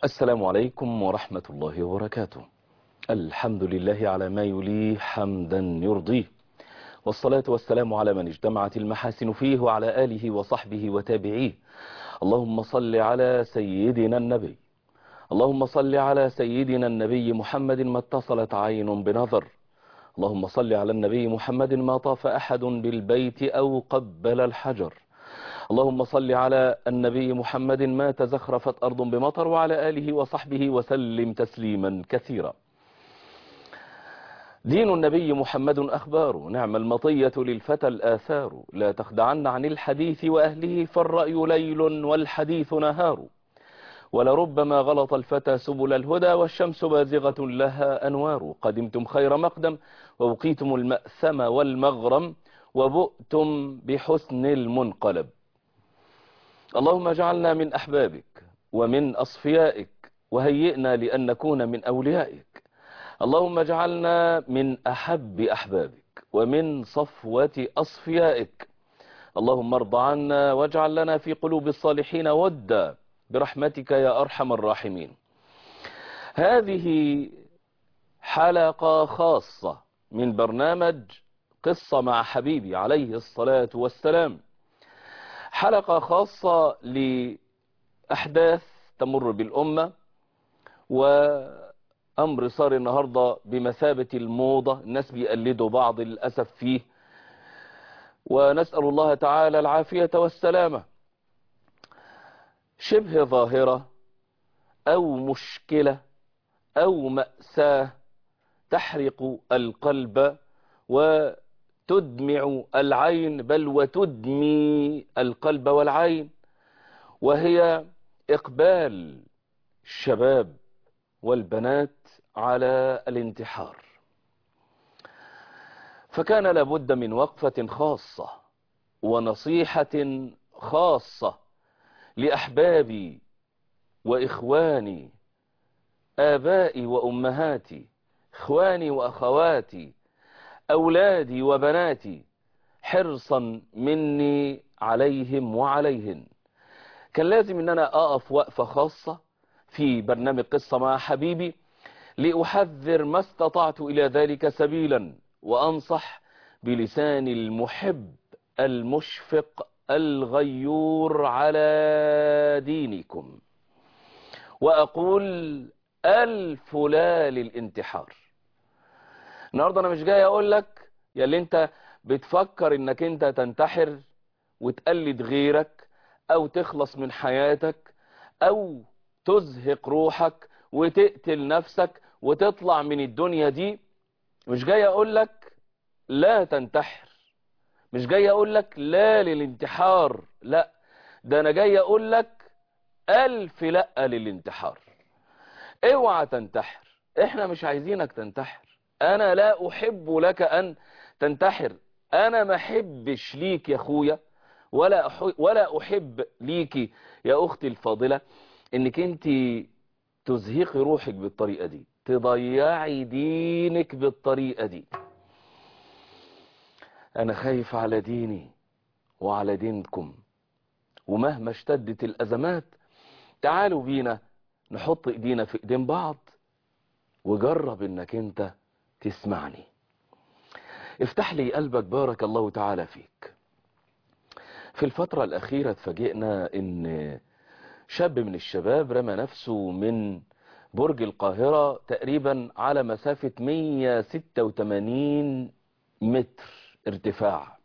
السلام عليكم ورحمة الله وبركاته الحمد لله على ما يليه حمدا يرضيه والصلاة والسلام على من اجتمعت المحاسن فيه وعلى آله وصحبه وتابعيه اللهم صل على سيدنا النبي اللهم صل على سيدنا النبي محمد ما اتصلت عين بنظر اللهم صل على النبي محمد ما طاف أحد بالبيت أو قبل الحجر اللهم صل على النبي محمد ما تزخرفت أرض بمطر وعلى آله وصحبه وسلم تسليما كثيرا دين النبي محمد أخبار نعم المطية للفتى الآثار لا تخدعن عن الحديث وأهله فالرأي ليل والحديث نهار ولربما غلط الفتى سبل الهدى والشمس بازغة لها أنوار قدمتم خير مقدم ووقيتم المأثم والمغرم وبؤتم بحسن المنقلب اللهم اجعلنا من أحبابك ومن أصفيائك وهيئنا لأن نكون من أوليائك اللهم اجعلنا من أحب أحبابك ومن صفوة أصفيائك اللهم ارض عنا واجعل لنا في قلوب الصالحين ودا برحمتك يا أرحم الراحمين هذه حلقة خاصة من برنامج قصة مع حبيبي عليه الصلاة والسلام حلقة خاصة لأحداث تمر بالأمة وأمر صار النهاردة بمثابة الموضة الناس بيقلدوا بعض للأسف فيه ونسأل الله تعالى العافية والسلامة شبه ظاهرة أو مشكلة أو مأساة تحرق القلب وتدمع العين بل وتدمي القلب والعين وهي إقبال الشباب والبنات على الانتحار فكان لابد من وقفة خاصة ونصيحة خاصة لأحبابي وإخواني آبائي وأمهاتي إخواني وأخواتي أولادي وبناتي حرصا مني عليهم وعليهن كان لازم ان انا اقف وقفة خاصة في برنامج قصة مع حبيبي لأحذر ما استطعت إلى ذلك سبيلا وأنصح بلسان المحب المشفق الغيور على دينكم وأقول ألف لا للانتحار النهاردة أنا مش جاي أقول لك يا اللي أنت بتفكر إنك أنت تنتحر وتقلد غيرك أو تخلص من حياتك أو تزهق روحك وتقتل نفسك وتطلع من الدنيا دي مش جاي أقول لك لا تنتحر مش جاي أقول لك لا للانتحار لا ده أنا جاي أقول لك ألف لا للانتحار اوعى تنتحر احنا مش عايزينك تنتحر انا لا احب لك ان تنتحر انا ما احبش ليك يا اخويا ولا أحب ولا احب ليكي يا اختي الفاضلة انك انت تزهقي روحك بالطريقة دي تضيعي دينك بالطريقة دي انا خايف على ديني وعلى دينكم ومهما اشتدت الازمات تعالوا بينا نحط ايدينا في ايدين بعض وجرب انك انت تسمعني افتح لي قلبك بارك الله تعالى فيك في الفترة الاخيرة اتفاجئنا ان شاب من الشباب رمى نفسه من برج القاهرة تقريبا على مسافة 186 متر ارتفاع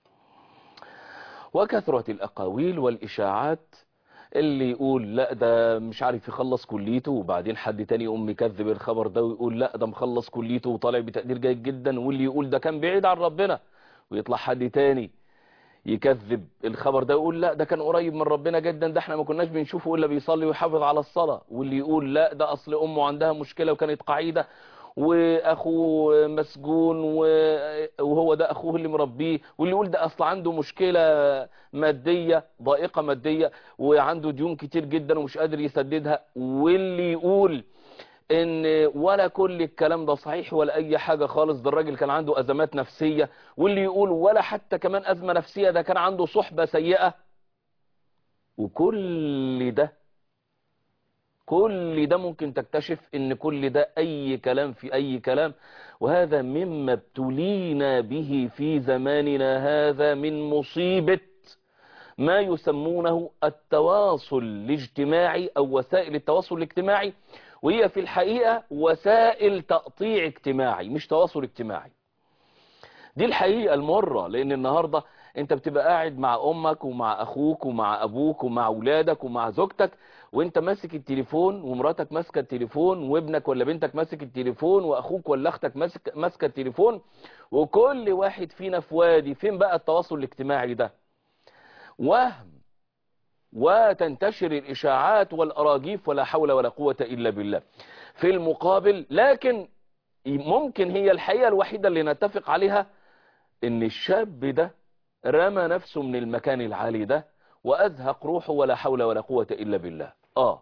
وكثرت الاقاويل والاشاعات اللي يقول لا ده مش عارف يخلص كليته وبعدين حد تاني يقوم مكذب الخبر ده ويقول لا ده مخلص كليته وطالع بتقدير جيد جدا واللي يقول ده كان بعيد عن ربنا ويطلع حد تاني يكذب الخبر ده ويقول لا ده كان قريب من ربنا جدا ده احنا ما كناش بنشوفه الا بيصلي ويحافظ على الصلاة واللي يقول لا ده اصل امه عندها مشكلة وكانت قعيدة واخوه مسجون وهو ده اخوه اللي مربيه واللي يقول ده اصل عنده مشكلة مادية ضائقة مادية وعنده ديون كتير جدا ومش قادر يسددها واللي يقول ان ولا كل الكلام ده صحيح ولا اي حاجة خالص ده الراجل كان عنده ازمات نفسية واللي يقول ولا حتى كمان ازمة نفسية ده كان عنده صحبة سيئة وكل ده كل ده ممكن تكتشف ان كل ده اي كلام في اي كلام وهذا مما ابتلينا به في زماننا هذا من مصيبة ما يسمونه التواصل الاجتماعي او وسائل التواصل الاجتماعي وهي في الحقيقة وسائل تقطيع اجتماعي مش تواصل اجتماعي دي الحقيقة المرة لان النهاردة انت بتبقى قاعد مع امك ومع اخوك ومع ابوك ومع اولادك ومع زوجتك وانت ماسك التليفون ومراتك ماسكه التليفون وابنك ولا بنتك ماسك التليفون واخوك ولا اختك ماسك ماسكه التليفون وكل واحد فينا في وادي فين بقى التواصل الاجتماعي ده وهم وتنتشر الاشاعات والاراجيف ولا حول ولا قوه الا بالله في المقابل لكن ممكن هي الحقيقه الوحيده اللي نتفق عليها ان الشاب ده رمى نفسه من المكان العالي ده وأزهق روحه ولا حول ولا قوة إلا بالله آه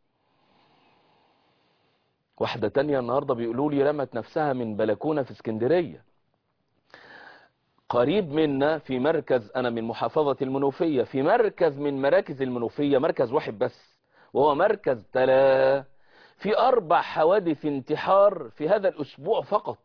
واحدة تانية النهاردة بيقولوا لي رمت نفسها من بلكونة في اسكندرية قريب منا في مركز أنا من محافظة المنوفية في مركز من مراكز المنوفية مركز واحد بس وهو مركز تلا في أربع حوادث انتحار في هذا الأسبوع فقط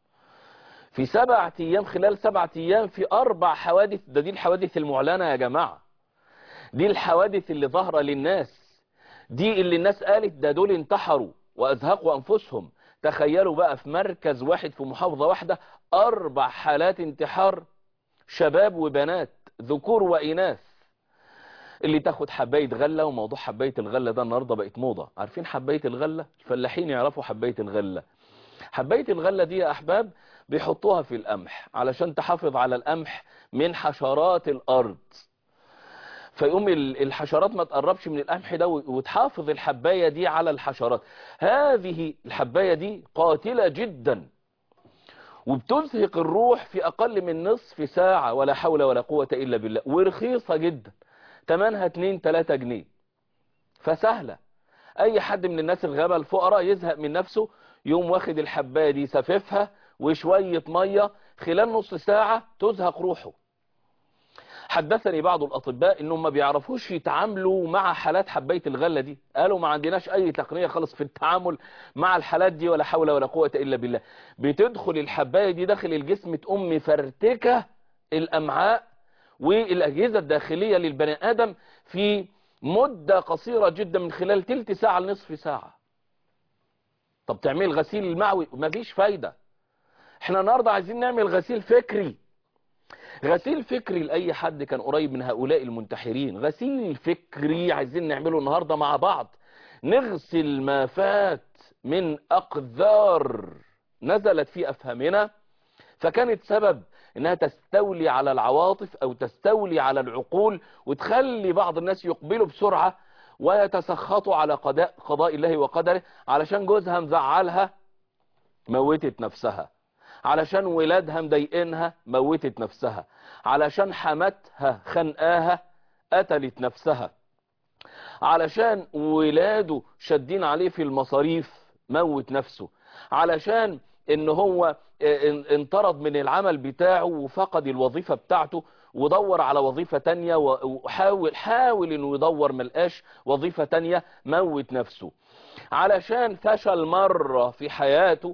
في سبعة أيام خلال سبعة أيام في أربع حوادث ده دي الحوادث المعلنة يا جماعة دي الحوادث اللي ظاهرة للناس دي اللي الناس قالت ده دول انتحروا وأزهقوا أنفسهم تخيلوا بقى في مركز واحد في محافظة واحدة أربع حالات انتحار شباب وبنات ذكور وإناث اللي تاخد حباية غلة وموضوع حباية الغلة ده النهاردة بقت موضة عارفين حباية الغلة الفلاحين يعرفوا حباية الغلة حباية الغلة دي يا أحباب بيحطوها في القمح علشان تحافظ على القمح من حشرات الأرض فيقوم الحشرات ما تقربش من القمح ده وتحافظ الحباية دي على الحشرات هذه الحباية دي قاتلة جدا وبتزهق الروح في أقل من نصف ساعة ولا حول ولا قوة إلا بالله ورخيصة جدا تمنها 2 3 جنيه فسهلة أي حد من الناس الغابة الفقراء يزهق من نفسه يوم واخد الحباية دي سففها وشوية مية خلال نص ساعة تزهق روحه حدثني بعض الأطباء إنهم ما بيعرفوش يتعاملوا مع حالات حباية الغلة دي قالوا ما عندناش أي تقنية خالص في التعامل مع الحالات دي ولا حول ولا قوة إلا بالله بتدخل الحباية دي داخل الجسم تقوم مفرتكة الأمعاء والأجهزة الداخلية للبني آدم في مدة قصيرة جدا من خلال تلت ساعة لنصف ساعة طب تعمل غسيل المعوي مفيش فايدة احنا النهاردة عايزين نعمل غسيل فكري غسيل فكري لأي حد كان قريب من هؤلاء المنتحرين غسيل فكري عايزين نعمله النهاردة مع بعض نغسل ما فات من أقذار نزلت في أفهامنا فكانت سبب انها تستولي على العواطف او تستولي على العقول وتخلي بعض الناس يقبلوا بسرعة ويتسخطوا على قضاء, قضاء الله وقدره علشان جوزها مزعلها موتت نفسها علشان ولادها مضايقينها موتت نفسها علشان حماتها خنقاها قتلت نفسها علشان ولاده شدين عليه في المصاريف موت نفسه علشان ان هو انطرد من العمل بتاعه وفقد الوظيفة بتاعته ودور على وظيفة تانية وحاول حاول انه يدور ملقاش وظيفة تانية موت نفسه علشان فشل مرة في حياته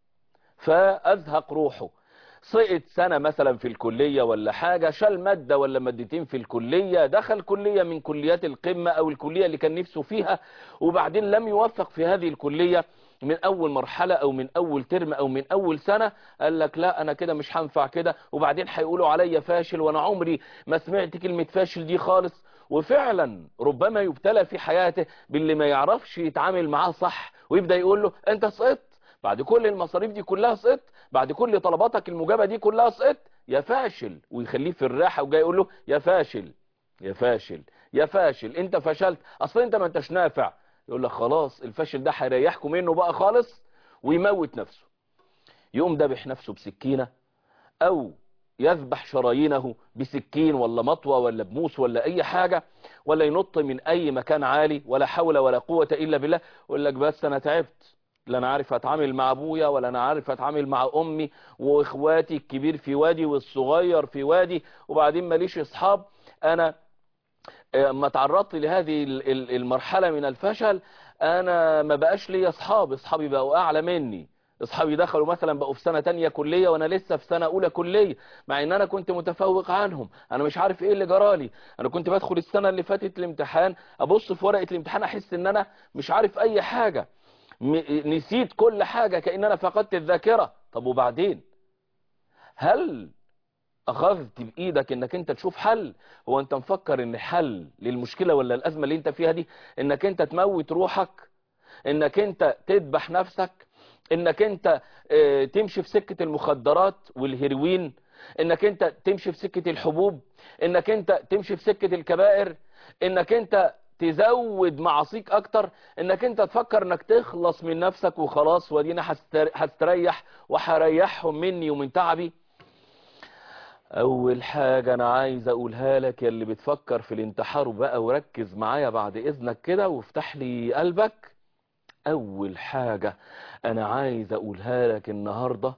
فأزهق روحه سقط سنة مثلا في الكلية ولا حاجة شال مادة ولا مادتين في الكلية دخل كلية من كليات القمة او الكلية اللي كان نفسه فيها وبعدين لم يوفق في هذه الكلية من اول مرحلة او من اول ترم او من اول سنة قال لك لا انا كده مش هنفع كده وبعدين هيقولوا عليا فاشل وانا عمري ما سمعت كلمة فاشل دي خالص وفعلا ربما يبتلى في حياته باللي ما يعرفش يتعامل معاه صح ويبدأ يقول له انت سقطت بعد كل المصاريف دي كلها سقط بعد كل طلباتك المجابة دي كلها سقط يا فاشل ويخليه في الراحة وجاي يقول له يا فاشل يا فاشل يا فاشل انت فشلت اصلا انت ما انتش نافع يقول لك خلاص الفاشل ده هيريحكم منه بقى خالص ويموت نفسه يقوم دبح نفسه بسكينة او يذبح شرايينه بسكين ولا مطوة ولا بموس ولا اي حاجة ولا ينط من اي مكان عالي ولا حول ولا قوة الا بالله يقول لك بس انا تعبت لا انا عارف اتعامل مع ابويا ولا انا عارف اتعامل مع امي واخواتي الكبير في وادي والصغير في وادي وبعدين ماليش اصحاب انا اما تعرضت لهذه المرحلة من الفشل انا ما بقاش لي اصحاب اصحابي بقوا اعلى مني اصحابي دخلوا مثلا بقوا في سنة تانية كلية وانا لسه في سنة اولى كلية مع ان انا كنت متفوق عنهم انا مش عارف ايه اللي جرالي انا كنت بدخل السنة اللي فاتت الامتحان ابص في ورقة الامتحان احس ان انا مش عارف اي حاجة م- نسيت كل حاجة كأن انا فقدت الذاكرة طب وبعدين هل اخذت بايدك انك انت تشوف حل هو انت مفكر ان حل للمشكلة ولا الازمة اللي انت فيها دي انك انت تموت روحك انك انت تذبح نفسك انك انت اه تمشي في سكة المخدرات والهيروين انك انت تمشي في سكة الحبوب انك انت تمشي في سكة الكبائر انك انت تزود معاصيك اكتر انك انت تفكر انك تخلص من نفسك وخلاص ودينا هستر- هستريح وهريحهم مني ومن تعبي اول حاجة انا عايز اقولها لك يا اللي بتفكر في الانتحار بقى وركز معايا بعد اذنك كده وافتح لي قلبك اول حاجة انا عايز اقولها لك النهاردة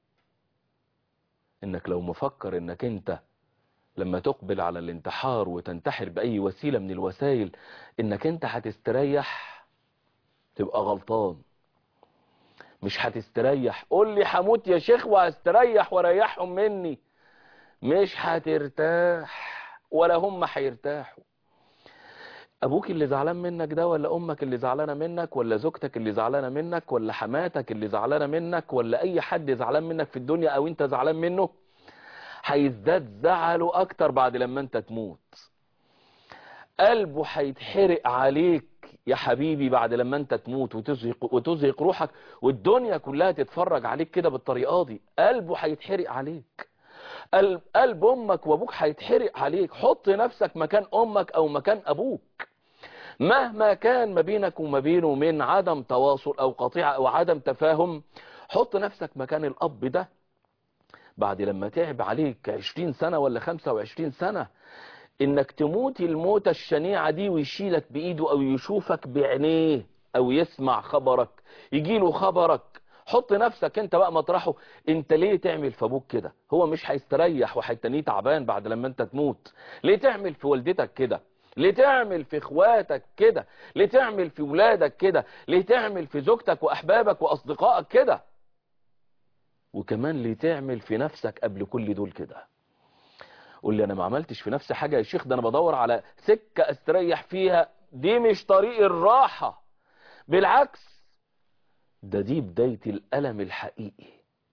انك لو مفكر انك انت لما تقبل على الانتحار وتنتحر باي وسيلة من الوسائل انك انت هتستريح تبقى غلطان مش هتستريح قول لي هموت يا شيخ وهستريح واريحهم مني مش هترتاح ولا هم هيرتاحوا ابوك اللي زعلان منك ده ولا امك اللي زعلانه منك ولا زوجتك اللي زعلانه منك ولا حماتك اللي زعلانه منك ولا اي حد زعلان منك في الدنيا او انت زعلان منه هيزداد زعله اكتر بعد لما انت تموت قلبه هيتحرق عليك يا حبيبي بعد لما انت تموت وتزهق, وتزهق روحك والدنيا كلها تتفرج عليك كده بالطريقه دي قلبه هيتحرق عليك قلب, قلب امك وابوك هيتحرق عليك حط نفسك مكان امك او مكان ابوك مهما كان ما بينك وما بينه من عدم تواصل او قطيعة او عدم تفاهم حط نفسك مكان الاب ده بعد لما تعب عليك 20 سنة ولا 25 سنة انك تموت الموتة الشنيعة دي ويشيلك بايده او يشوفك بعينيه او يسمع خبرك يجيله خبرك حط نفسك انت بقى مطرحه انت ليه تعمل في ابوك كده هو مش هيستريح وهيتنيه تعبان بعد لما انت تموت ليه تعمل في والدتك كده ليه تعمل في اخواتك كده ليه تعمل في ولادك كده ليه تعمل في زوجتك واحبابك واصدقائك كده وكمان ليه تعمل في نفسك قبل كل دول كده قول لي انا ما عملتش في نفسي حاجة يا شيخ ده انا بدور على سكة استريح فيها دي مش طريق الراحة بالعكس ده دي بداية الألم الحقيقي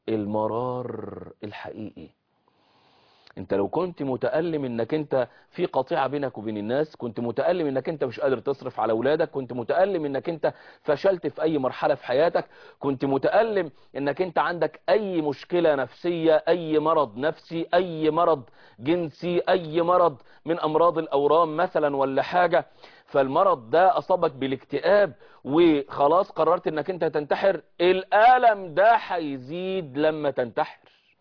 المرار الحقيقي انت لو كنت متألم انك انت في قطيعة بينك وبين الناس كنت متألم انك انت مش قادر تصرف على اولادك كنت متألم انك انت فشلت في اي مرحلة في حياتك كنت متألم انك انت عندك اي مشكلة نفسية اي مرض نفسي اي مرض جنسي اي مرض من امراض الاورام مثلا ولا حاجة فالمرض ده اصابك بالاكتئاب وخلاص قررت انك انت تنتحر الالم ده هيزيد لما تنتحر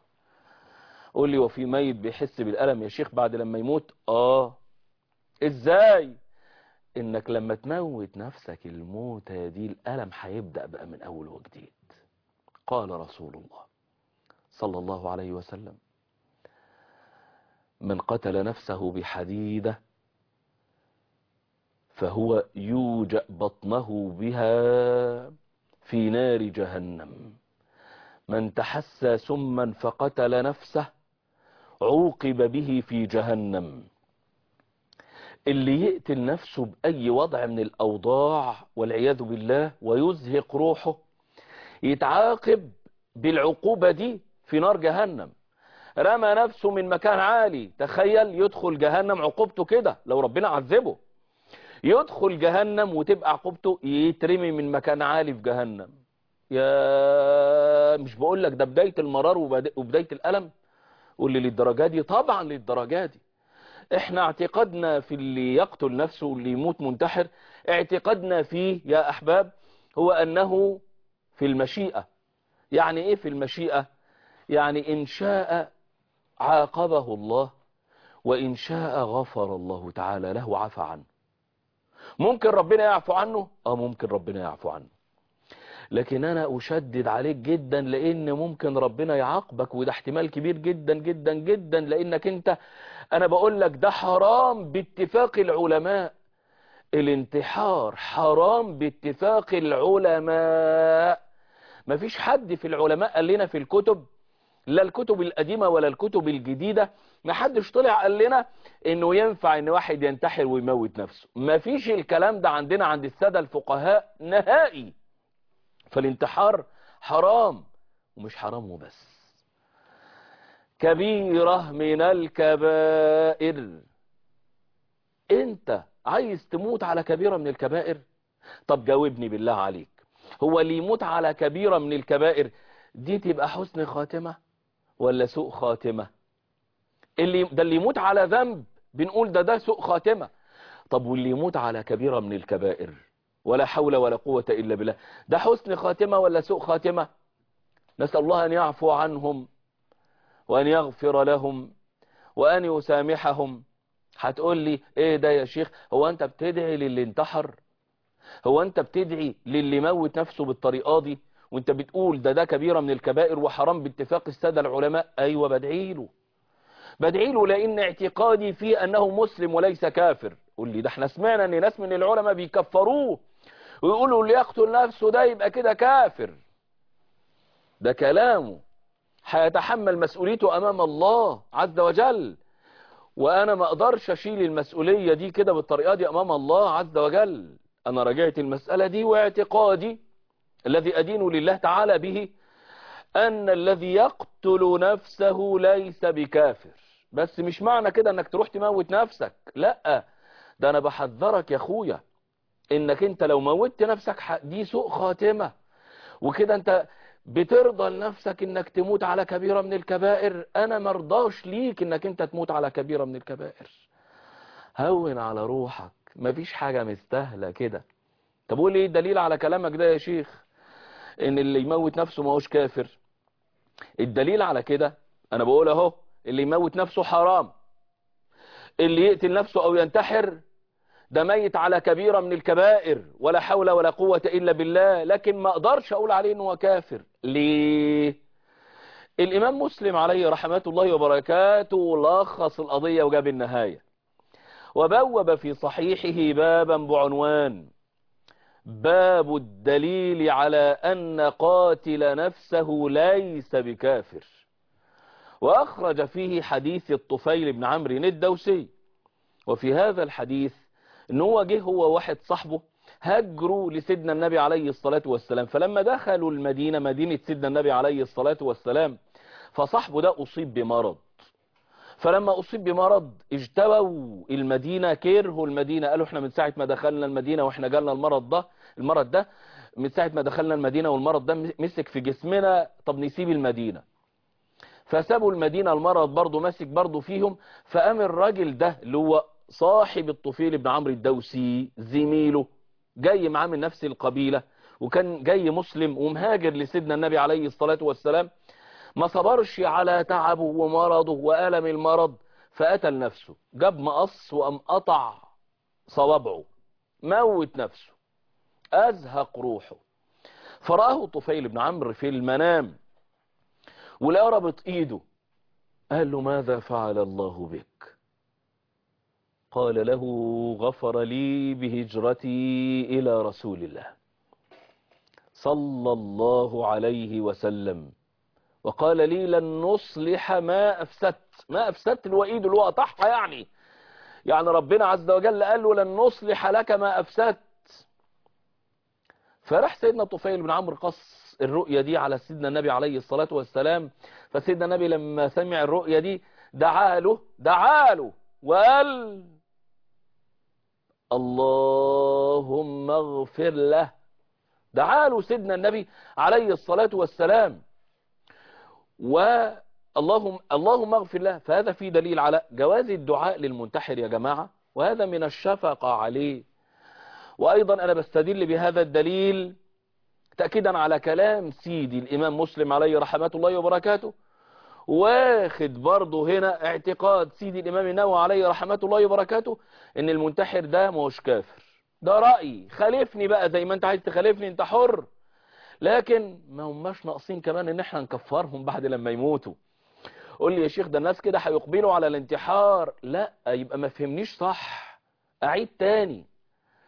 قول لي وفي ميت بيحس بالالم يا شيخ بعد لما يموت اه ازاي انك لما تموت نفسك الموتة دي الالم هيبدأ بقى من اول وجديد قال رسول الله صلى الله عليه وسلم من قتل نفسه بحديده فهو يوجأ بطنه بها في نار جهنم من تحسى سما فقتل نفسه عوقب به في جهنم اللي يقتل نفسه بأي وضع من الأوضاع والعياذ بالله ويزهق روحه يتعاقب بالعقوبة دي في نار جهنم رمى نفسه من مكان عالي تخيل يدخل جهنم عقوبته كده لو ربنا عذبه يدخل جهنم وتبقى عقوبته يترمي من مكان عالي في جهنم يا مش بقول لك ده بداية المرار وبداية الألم قول لي للدرجة دي طبعا للدرجة دي احنا اعتقادنا في اللي يقتل نفسه واللي يموت منتحر اعتقادنا فيه يا احباب هو انه في المشيئة يعني ايه في المشيئة يعني ان شاء عاقبه الله وان شاء غفر الله تعالى له وعفى عنه ممكن ربنا يعفو عنه اه ممكن ربنا يعفو عنه لكن انا اشدد عليك جدا لان ممكن ربنا يعاقبك وده احتمال كبير جدا جدا جدا لانك انت انا بقول لك ده حرام باتفاق العلماء الانتحار حرام باتفاق العلماء مفيش حد في العلماء قال لنا في الكتب لا الكتب القديمة ولا الكتب الجديدة ما حدش طلع قال لنا انه ينفع ان واحد ينتحر ويموت نفسه مفيش الكلام ده عندنا عند السادة الفقهاء نهائي فالانتحار حرام ومش حرام وبس كبيرة من الكبائر انت عايز تموت على كبيرة من الكبائر طب جاوبني بالله عليك هو اللي يموت على كبيرة من الكبائر دي تبقى حسن خاتمة ولا سوء خاتمة اللي ده اللي يموت على ذنب بنقول ده ده سوء خاتمة طب واللي يموت على كبيرة من الكبائر ولا حول ولا قوة إلا بالله ده حسن خاتمة ولا سوء خاتمة نسأل الله أن يعفو عنهم وأن يغفر لهم وأن يسامحهم هتقول لي ايه ده يا شيخ هو انت بتدعي للي انتحر هو انت بتدعي للي موت نفسه بالطريقة دي وانت بتقول ده ده كبيرة من الكبائر وحرام باتفاق السادة العلماء ايوه بدعي له بدعي له لان اعتقادي فيه انه مسلم وليس كافر قول لي ده احنا سمعنا ان ناس من العلماء بيكفروه ويقولوا اللي يقتل نفسه ده يبقى كده كافر ده كلامه هيتحمل مسؤوليته امام الله عز وجل وانا ما اقدرش اشيل المسؤولية دي كده بالطريقة دي امام الله عز وجل انا راجعت المسألة دي واعتقادي الذي ادين لله تعالى به ان الذي يقتل نفسه ليس بكافر بس مش معنى كده انك تروح تموت نفسك لا ده انا بحذرك يا اخويا انك انت لو موتت نفسك دي سوء خاتمة وكده انت بترضى لنفسك انك تموت على كبيرة من الكبائر انا مرضاش ليك انك انت تموت على كبيرة من الكبائر هون على روحك مفيش حاجة مستاهلة كده طب قول ايه الدليل على كلامك ده يا شيخ ان اللي يموت نفسه ما هوش كافر الدليل على كده انا بقول اهو اللي يموت نفسه حرام اللي يقتل نفسه او ينتحر ده ميت على كبيرة من الكبائر ولا حول ولا قوة إلا بالله لكن ما أقدرش أقول عليه أنه كافر ليه الإمام مسلم عليه رحمة الله وبركاته لخص القضية وجاب النهاية وبوب في صحيحه بابا بعنوان باب الدليل على أن قاتل نفسه ليس بكافر وأخرج فيه حديث الطفيل بن عمرو الدوسي وفي هذا الحديث ان هو جه هو واحد صاحبه هجروا لسيدنا النبي عليه الصلاة والسلام فلما دخلوا المدينة مدينة سيدنا النبي عليه الصلاة والسلام فصاحبه ده أصيب بمرض فلما أصيب بمرض اجتووا المدينة كرهوا المدينة قالوا احنا من ساعة ما دخلنا المدينة واحنا جالنا المرض ده المرض ده من ساعة ما دخلنا المدينة والمرض ده مسك في جسمنا طب نسيب المدينة فسابوا المدينة المرض برضه ماسك برضه فيهم فقام الراجل ده اللي هو صاحب الطفيل بن عمرو الدوسي زميله جاي معاه من نفس القبيلة وكان جاي مسلم ومهاجر لسيدنا النبي عليه الصلاة والسلام ما صبرش على تعبه ومرضه وألم المرض فقتل نفسه جاب مقص وقام قطع صوابعه موت نفسه أزهق روحه فرآه طفيل بن عمرو في المنام ولقى ربط ايده قال له ماذا فعل الله بك قال له غفر لي بهجرتي إلى رسول الله صلى الله عليه وسلم وقال لي لن نصلح ما أفسدت ما أفسدت الوئيد اللي هو قطعها يعني يعني ربنا عز وجل قال له لن نصلح لك ما أفسدت فراح سيدنا طفيل بن عمرو قص الرؤية دي على سيدنا النبي عليه الصلاة والسلام فسيدنا النبي لما سمع الرؤية دي دعا له دعا له وقال اللهم اغفر له دعا له سيدنا النبي عليه الصلاة والسلام واللهم اللهم اغفر له فهذا في دليل على جواز الدعاء للمنتحر يا جماعة وهذا من الشفقة عليه وأيضا أنا بستدل بهذا الدليل تأكيدا على كلام سيدي الإمام مسلم عليه رحمة الله وبركاته واخد برضه هنا اعتقاد سيدي الإمام النووي عليه رحمة الله وبركاته ان المنتحر ده مش كافر ده رأيي خالفني بقى زي ما انت عايز تخالفني انت حر لكن ما هماش ناقصين كمان ان احنا نكفرهم بعد لما يموتوا قول لي يا شيخ ده الناس كده هيقبلوا على الانتحار لا يبقى ما فهمنيش صح اعيد تاني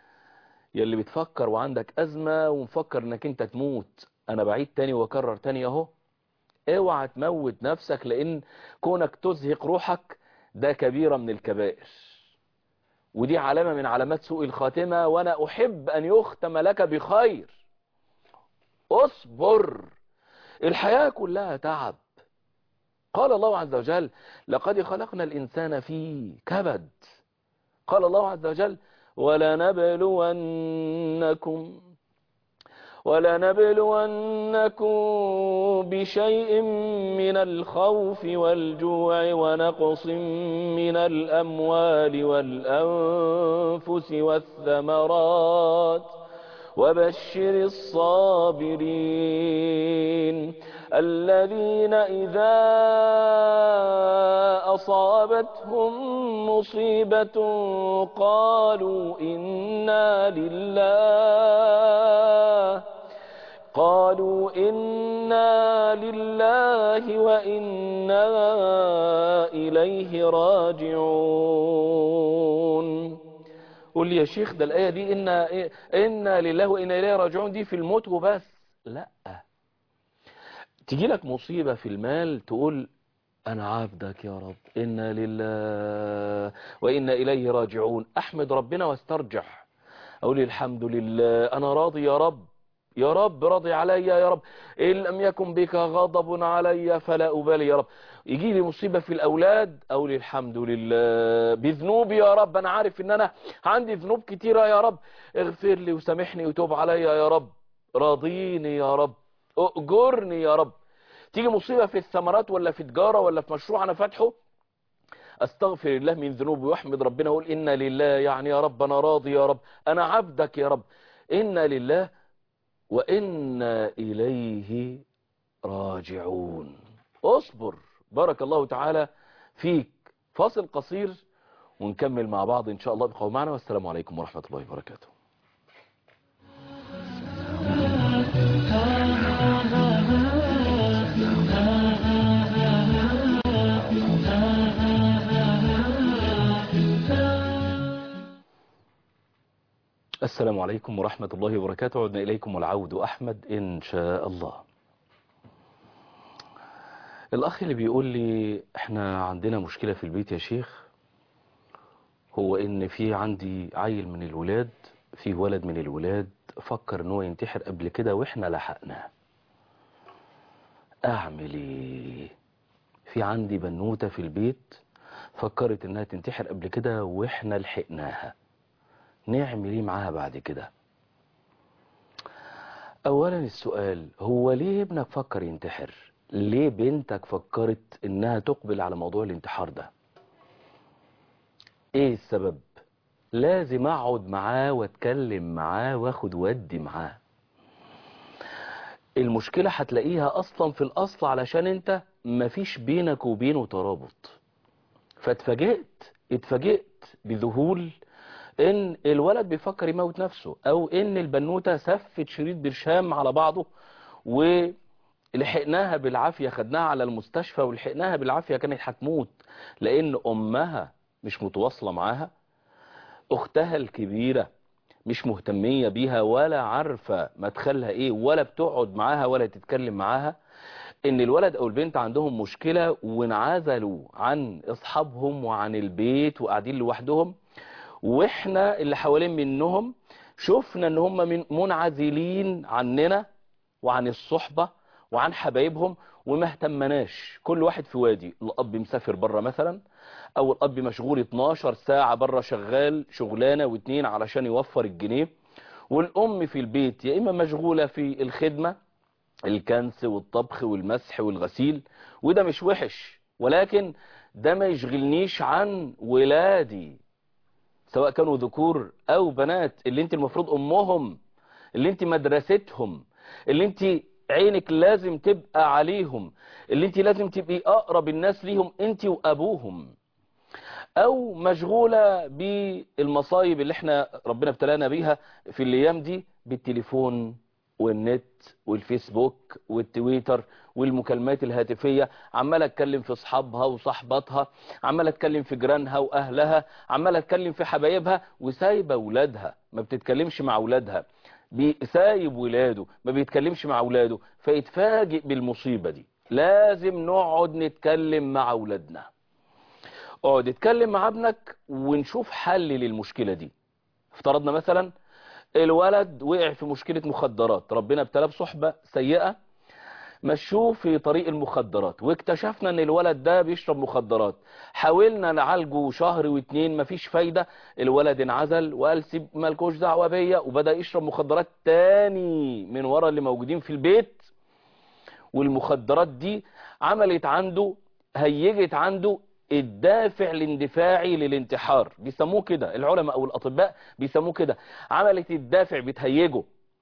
يلي بتفكر وعندك أزمة ومفكر انك انت تموت انا بعيد تاني واكرر تاني اهو اوعى تموت نفسك لان كونك تزهق روحك ده كبيرة من الكبائر ودي علامة من علامات سوء الخاتمة وانا احب ان يختم لك بخير اصبر الحياة كلها تعب قال الله عز وجل لقد خلقنا الإنسان في كبد قال الله عز وجل ولنبلونكم ولنبلونكم بشيء من الخوف والجوع ونقص من الأموال والأنفس والثمرات وبشر الصابرين الذين إذا أصابتهم مصيبة قالوا إنا لله قالوا إنا لله وإنا إليه راجعون قول لي يا شيخ ده الآية دي إنا, إنا لله وإنا إليه راجعون دي في الموت وبس لا تيجي لك مصيبة في المال تقول أنا عبدك يا رب إنا لله وإنا إليه راجعون أحمد ربنا واسترجح أقول الحمد لله أنا راضي يا رب يا رب راضي علي يا رب إن لم يكن بك غضب علي فلا أبالي يا رب يجي لي مصيبة في الأولاد أقول الحمد لله بذنوبي يا رب أنا عارف إن أنا عندي ذنوب كتيرة يا رب اغفر لي وسامحني وتوب علي يا رب راضيني يا رب أؤجرني يا رب تيجي مصيبة في الثمرات ولا في تجارة ولا في مشروع أنا فاتحه استغفر الله من ذنوبي واحمد ربنا اقول إنا لله يعني يا رب أنا راضي يا رب أنا عبدك يا رب إنا لله وإنا إليه راجعون اصبر بارك الله تعالى فيك فاصل قصير ونكمل مع بعض إن شاء الله بقوا معنا والسلام عليكم ورحمة الله وبركاته السلام عليكم ورحمة الله وبركاته عدنا إليكم والعود أحمد إن شاء الله الأخ اللي بيقول لي إحنا عندنا مشكلة في البيت يا شيخ هو إن في عندي عيل من الولاد في ولد من الولاد فكر إن هو ينتحر قبل كده وإحنا لحقناه أعمل إيه في عندي بنوتة في البيت فكرت إنها تنتحر قبل كده وإحنا لحقناها نعمل ايه معاها بعد كده اولا السؤال هو ليه ابنك فكر ينتحر ليه بنتك فكرت انها تقبل على موضوع الانتحار ده ايه السبب لازم اقعد معاه واتكلم معاه واخد ودي معاه المشكلة هتلاقيها اصلا في الاصل علشان انت مفيش بينك وبينه ترابط فاتفاجئت اتفاجئت بذهول ان الولد بيفكر يموت نفسه او ان البنوتة سفت شريط برشام على بعضه ولحقناها بالعافية خدناها على المستشفى ولحقناها بالعافية كانت هتموت لان امها مش متواصلة معاها اختها الكبيرة مش مهتمية بيها ولا عارفة مدخلها ايه ولا بتقعد معاها ولا تتكلم معاها ان الولد او البنت عندهم مشكلة وانعزلوا عن اصحابهم وعن البيت وقاعدين لوحدهم واحنا اللي حوالين منهم شفنا ان هم من منعزلين عننا وعن الصحبة وعن حبايبهم وما اهتمناش كل واحد في وادي الاب مسافر بره مثلا او الاب مشغول 12 ساعة بره شغال شغلانة واتنين علشان يوفر الجنيه والام في البيت يا اما مشغولة في الخدمة الكنس والطبخ والمسح والغسيل وده مش وحش ولكن ده ما يشغلنيش عن ولادي سواء كانوا ذكور او بنات اللي انت المفروض امهم اللي انت مدرستهم اللي انت عينك لازم تبقى عليهم اللي انت لازم تبقي اقرب الناس ليهم انت وابوهم او مشغولة بالمصايب اللي احنا ربنا ابتلانا بيها في الايام دي بالتليفون والنت والفيسبوك والتويتر والمكالمات الهاتفية عمال اتكلم في اصحابها وصحباتها عمال اتكلم في جيرانها واهلها عمال اتكلم في حبايبها وسايبه اولادها ما بتتكلمش مع اولادها سايب ولاده ما بيتكلمش مع اولاده فيتفاجئ بالمصيبة دي لازم نقعد نتكلم مع اولادنا اقعد اتكلم مع ابنك ونشوف حل للمشكلة دي افترضنا مثلا الولد وقع في مشكلة مخدرات ربنا ابتلاه بصحبة سيئة مشوه في طريق المخدرات واكتشفنا ان الولد ده بيشرب مخدرات حاولنا نعالجه شهر واتنين مفيش فايدة الولد انعزل وقال سيب مالكوش دعوة بيا وبدأ يشرب مخدرات تاني من ورا اللي موجودين في البيت والمخدرات دي عملت عنده هيجت عنده الدافع الاندفاعي للانتحار بيسموه كده العلماء او الاطباء بيسموه كده عملت الدافع بتهيجه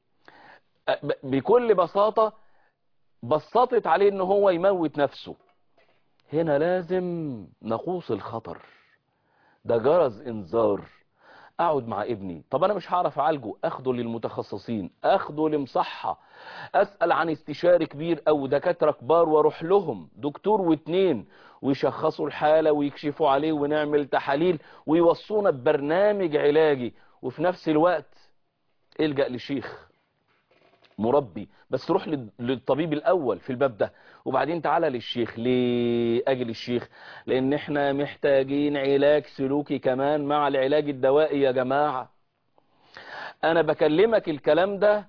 بكل بساطة بسطت عليه ان هو يموت نفسه هنا لازم نقوص الخطر ده جرس انذار اقعد مع ابني طب انا مش هعرف اعالجه اخده للمتخصصين اخده لمصحة اسأل عن استشاري كبير او دكاترة كبار واروح لهم دكتور واتنين ويشخصوا الحالة ويكشفوا عليه ونعمل تحاليل ويوصونا ببرنامج علاجي وفي نفس الوقت الجأ لشيخ مربي بس روح للطبيب الاول في الباب ده وبعدين تعالى للشيخ ليه اجل الشيخ لان احنا محتاجين علاج سلوكي كمان مع العلاج الدوائي يا جماعة انا بكلمك الكلام ده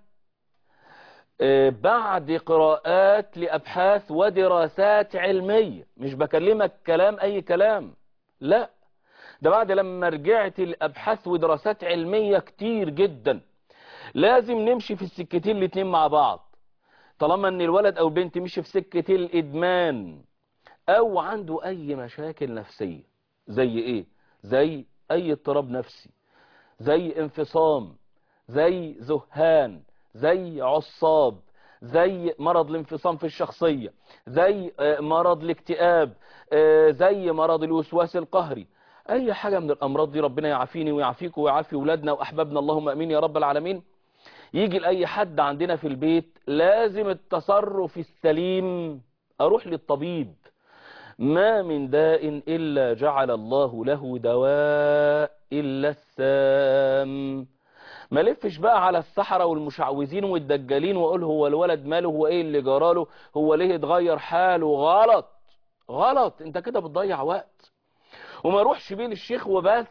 بعد قراءات لابحاث ودراسات علمية مش بكلمك كلام اي كلام لا ده بعد لما رجعت الابحاث ودراسات علمية كتير جدا لازم نمشي في السكتين الاتنين مع بعض طالما ان الولد او البنت مشي في سكة الادمان او عنده اي مشاكل نفسية زي ايه زي اي اضطراب نفسي زي انفصام زي ذهان زي عصاب زي مرض الانفصام في الشخصية زي مرض الاكتئاب زي مرض الوسواس القهري اي حاجة من الامراض دي ربنا يعافيني ويعافيكم ويعافي ولادنا واحبابنا اللهم امين يا رب العالمين يجي لأي حد عندنا في البيت لازم التصرف السليم أروح للطبيب ما من داء إلا جعل الله له دواء إلا السام ما لفش بقى على السحرة والمشعوذين والدجالين وأقول هو الولد ماله هو إيه اللي جراله هو ليه اتغير حاله غلط غلط انت كده بتضيع وقت وما روحش بيه للشيخ وبس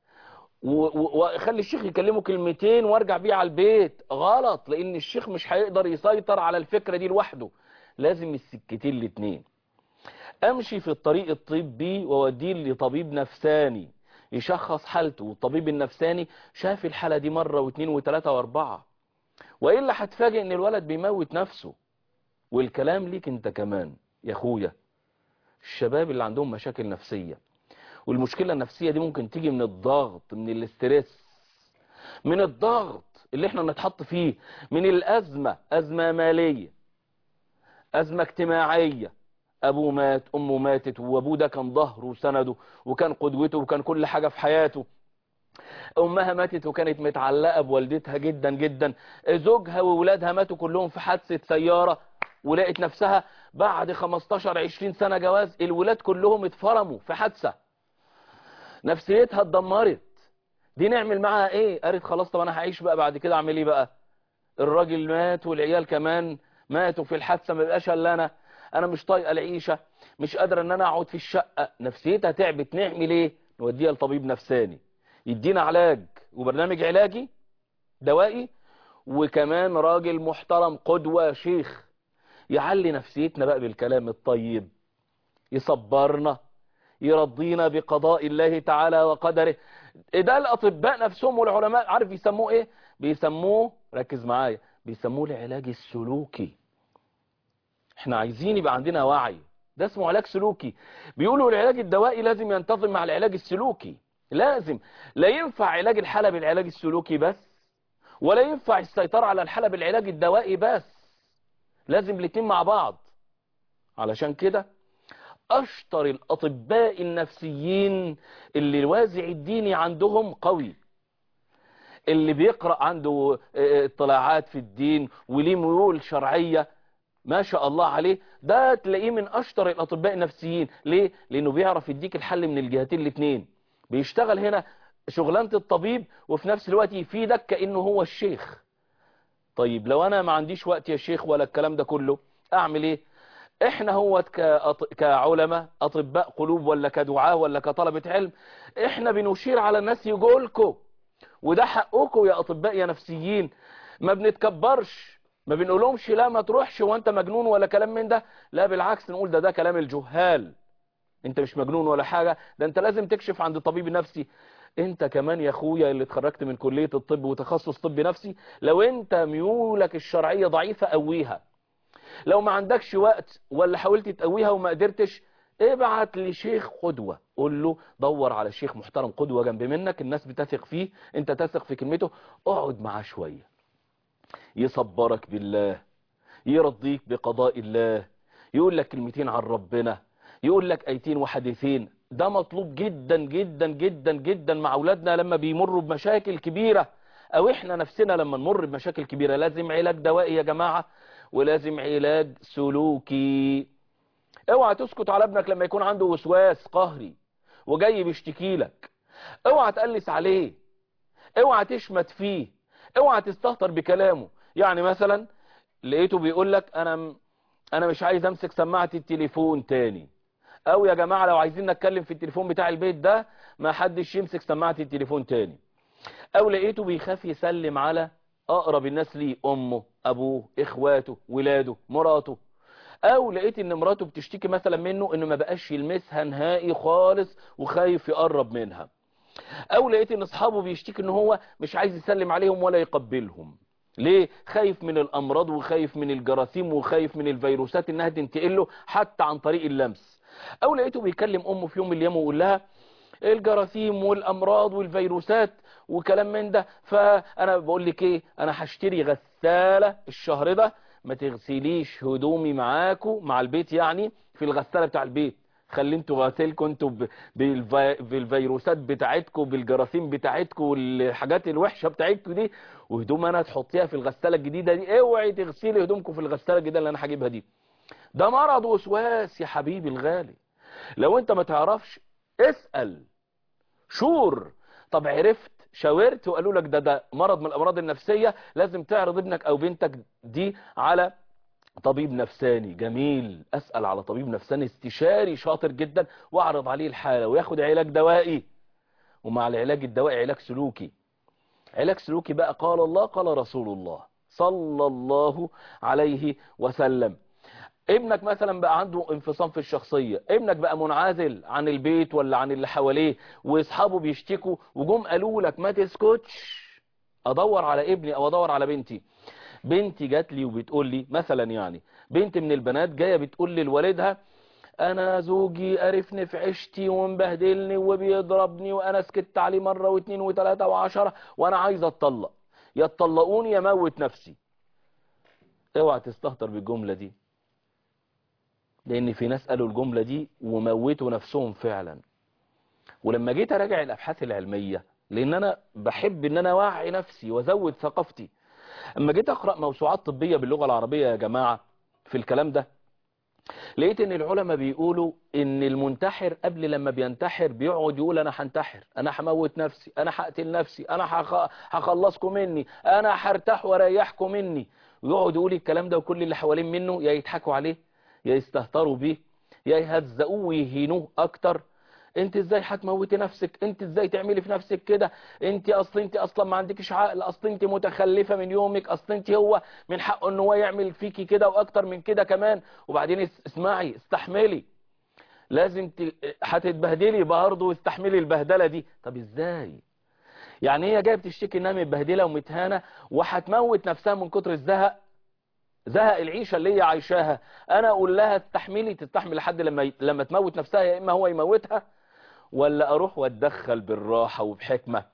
واخلي الشيخ يكلمه كلمتين وارجع بيه على البيت غلط لان الشيخ مش هيقدر يسيطر على الفكرة دي لوحده لازم السكتين الاتنين امشي في الطريق الطبي واوديه لطبيب نفساني يشخص حالته والطبيب النفساني شاف الحالة دي مرة واثنين وثلاثة واربعة وإلا هتفاجئ ان الولد بيموت نفسه والكلام ليك انت كمان يا اخويا الشباب اللي عندهم مشاكل نفسية والمشكلة النفسية دي ممكن تيجي من الضغط من الاسترس من الضغط اللي احنا نتحط فيه من الأزمة أزمة مالية أزمة اجتماعية أبوه مات أمه ماتت وأبوه ده كان ظهره وسنده وكان قدوته وكان كل حاجة في حياته أمها ماتت وكانت متعلقة بوالدتها جدا جدا زوجها وولادها ماتوا كلهم في حادثة سيارة ولقت نفسها بعد 15-20 سنة جواز الولاد كلهم اتفرموا في حادثة نفسيتها اتدمرت دي نعمل معاها ايه قالت خلاص طب انا هعيش بقى بعد كده اعمل ايه بقى الراجل مات والعيال كمان ماتوا في الحادثة ما بقاش الا انا انا مش طايقه العيشة مش قادرة ان انا اقعد في الشقة نفسيتها تعبت نعمل ايه نوديها لطبيب نفساني يدينا علاج وبرنامج علاجي دوائي وكمان راجل محترم قدوة شيخ يعلي نفسيتنا بقى بالكلام الطيب يصبرنا يرضينا بقضاء الله تعالى وقدره ده الأطباء نفسهم والعلماء عارف يسموه ايه بيسموه ركز معايا بيسموه العلاج السلوكي احنا عايزين يبقى عندنا وعي ده اسمه علاج سلوكي بيقولوا العلاج الدوائي لازم ينتظم مع العلاج السلوكي لازم لا ينفع علاج الحالة بالعلاج السلوكي بس ولا ينفع السيطرة على الحالة بالعلاج الدوائي بس لازم الاتنين مع بعض علشان كده اشطر الاطباء النفسيين اللي الوازع الديني عندهم قوي اللي بيقرأ عنده اه، اطلاعات في الدين وليه ميول شرعية ما شاء الله عليه ده تلاقيه من اشطر الاطباء النفسيين ليه لانه بيعرف يديك الحل من الجهتين الاثنين بيشتغل هنا شغلانة الطبيب وفي نفس الوقت يفيدك كأنه هو الشيخ طيب لو انا ما عنديش وقت يا شيخ ولا الكلام ده كله اعمل ايه احنا هو كأط... كعلماء اطباء قلوب ولا كدعاة ولا كطلبة علم احنا بنشير على الناس يقولكم وده حقكم يا اطباء يا نفسيين ما بنتكبرش ما بنقولهمش لا ما تروحش وانت مجنون ولا كلام من ده لا بالعكس نقول ده ده كلام الجهال انت مش مجنون ولا حاجة ده انت لازم تكشف عند طبيب نفسي انت كمان يا اخويا اللي اتخرجت من كلية الطب وتخصص طب نفسي لو انت ميولك الشرعية ضعيفة قويها لو ما عندكش وقت ولا حاولت تقويها وما قدرتش ابعت لشيخ قدوة قول له دور على شيخ محترم قدوة جنب منك الناس بتثق فيه انت تثق في كلمته اقعد معاه شوية يصبرك بالله يرضيك بقضاء الله يقول لك كلمتين عن ربنا يقول لك ايتين وحديثين ده مطلوب جدا جدا جدا جدا مع اولادنا لما بيمروا بمشاكل كبيرة او احنا نفسنا لما نمر بمشاكل كبيرة لازم علاج دوائي يا جماعة ولازم علاج سلوكي اوعى تسكت على ابنك لما يكون عنده وسواس قهري وجاي بيشتكي لك اوعى تقلس عليه اوعى تشمت فيه اوعى تستهتر بكلامه يعني مثلا لقيته بيقول لك انا انا مش عايز امسك سماعة التليفون تاني او يا جماعة لو عايزين نتكلم في التليفون بتاع البيت ده ما حدش يمسك سماعة التليفون تاني او لقيته بيخاف يسلم على اقرب الناس ليه امه ابوه اخواته ولاده مراته او لقيت ان مراته بتشتكي مثلا منه انه ما بقاش يلمسها نهائي خالص وخايف يقرب منها او لقيت ان اصحابه بيشتكي ان هو مش عايز يسلم عليهم ولا يقبلهم ليه خايف من الامراض وخايف من الجراثيم وخايف من الفيروسات انها تنتقل له حتى عن طريق اللمس او لقيته بيكلم امه في يوم من الايام ويقول لها الجراثيم والامراض والفيروسات وكلام من ده فانا بقول لك ايه انا هشتري غسالة الشهر ده ما تغسليش هدومي معاكو مع البيت يعني في الغسالة بتاع البيت خلي انتوا غسيلكم انتوا ب- بالفي... بالفيروسات بتاعتكم بالجراثيم بتاعتكم والحاجات الوحشة بتاعتكم دي وهدوم انا تحطيها في الغسالة الجديدة دي اوعي تغسلي هدومكم في الغسالة الجديدة اللي انا هجيبها دي ده مرض وسواس يا حبيبي الغالي لو انت ما تعرفش اسأل شور طب عرفت شاورت وقالوا لك ده ده مرض من الامراض النفسية لازم تعرض ابنك او بنتك دي على طبيب نفساني جميل اسأل على طبيب نفساني استشاري شاطر جدا واعرض عليه الحالة وياخد علاج دوائي ومع العلاج الدوائي علاج سلوكي علاج سلوكي بقى قال الله قال رسول الله صلى الله عليه وسلم ابنك مثلا بقى عنده انفصام في الشخصية ابنك بقى منعزل عن البيت ولا عن اللي حواليه واصحابه بيشتكوا وجم قالوا لك ما تسكتش ادور على ابني او ادور على بنتي بنتي جات لي وبتقول لي مثلا يعني بنت من البنات جايه بتقول لي لوالدها انا زوجي قرفني في عيشتي ومبهدلني وبيضربني وانا سكت عليه مره واثنين وثلاثه وعشرة وانا عايز اتطلق يا تطلقوني يا موت نفسي اوعى تستهتر بالجمله دي لان في ناس قالوا الجمله دي وموتوا نفسهم فعلا ولما جيت اراجع الابحاث العلميه لان انا بحب ان انا اوعي نفسي وازود ثقافتي اما جيت اقرا موسوعات طبيه باللغه العربيه يا جماعه في الكلام ده لقيت ان العلماء بيقولوا ان المنتحر قبل لما بينتحر بيقعد يقول انا هنتحر انا هموت نفسي انا هقتل نفسي انا هخ- هخلصكم مني انا هرتاح واريحكم مني ويقعد يقول الكلام ده وكل اللي حوالين منه يا يضحكوا عليه يا يستهتروا بيه يا يهزقوه ويهينوه اكتر انت ازاي هتموتي نفسك انت ازاي تعملي في نفسك كده انت اصل انت اصلا ما عندكش عقل اصل انت متخلفه من يومك اصل انت هو من حقه ان هو يعمل فيكي كده واكتر من كده كمان وبعدين اس- اسمعي استحملي لازم ت... هتتبهدلي برضه واستحملي البهدله دي طب ازاي يعني هي جايه بتشتكي انها متبهدله ومتهانه وهتموت نفسها من كتر الزهق زهق العيشه اللي هي عايشاها انا اقول لها استحملي تستحمل لحد لما ي... لما تموت نفسها يا اما هو يموتها ولا اروح واتدخل بالراحه وبحكمه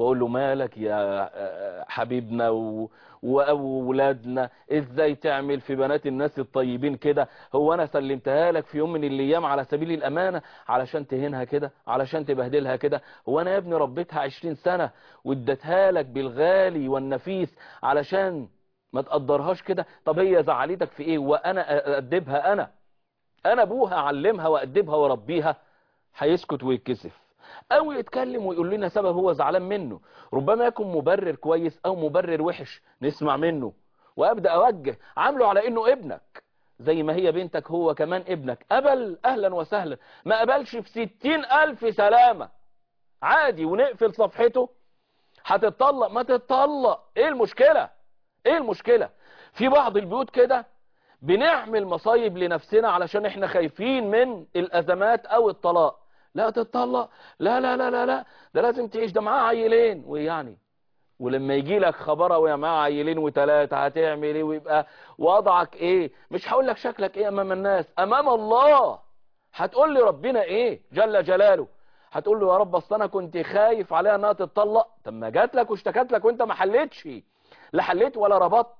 واقول له مالك يا حبيبنا و... واولادنا ازاي تعمل في بنات الناس الطيبين كده هو انا سلمتها لك في يوم من الايام على سبيل الامانه علشان تهينها كده علشان تبهدلها كده هو انا يا ابني ربيتها 20 سنه واديتها لك بالغالي والنفيس علشان ما تقدرهاش كده طب هي زعلتك في ايه وانا ادبها انا انا ابوها اعلمها وادبها واربيها هيسكت ويتكسف او يتكلم ويقول لنا سبب هو زعلان منه ربما يكون مبرر كويس او مبرر وحش نسمع منه وابدا اوجه عامله على انه ابنك زي ما هي بنتك هو كمان ابنك قبل اهلا وسهلا ما قبلش في ستين الف سلامة عادي ونقفل صفحته هتتطلق ما تتطلق ايه المشكلة ايه المشكلة في بعض البيوت كده بنعمل مصايب لنفسنا علشان احنا خايفين من الازمات او الطلاق لا تتطلق لا لا لا لا لا ده لازم تعيش ده معاه عيلين ويعني ولما يجي لك خبره ويا معاه عيلين وثلاثه هتعمل ايه ويبقى وضعك ايه مش هقول لك شكلك ايه امام الناس امام الله هتقول لي ربنا ايه جل جلاله هتقول له يا رب اصل انا كنت خايف عليها انها تتطلق طب ما جات لك واشتكت لك وانت ما حلتش لا حليت ولا ربطت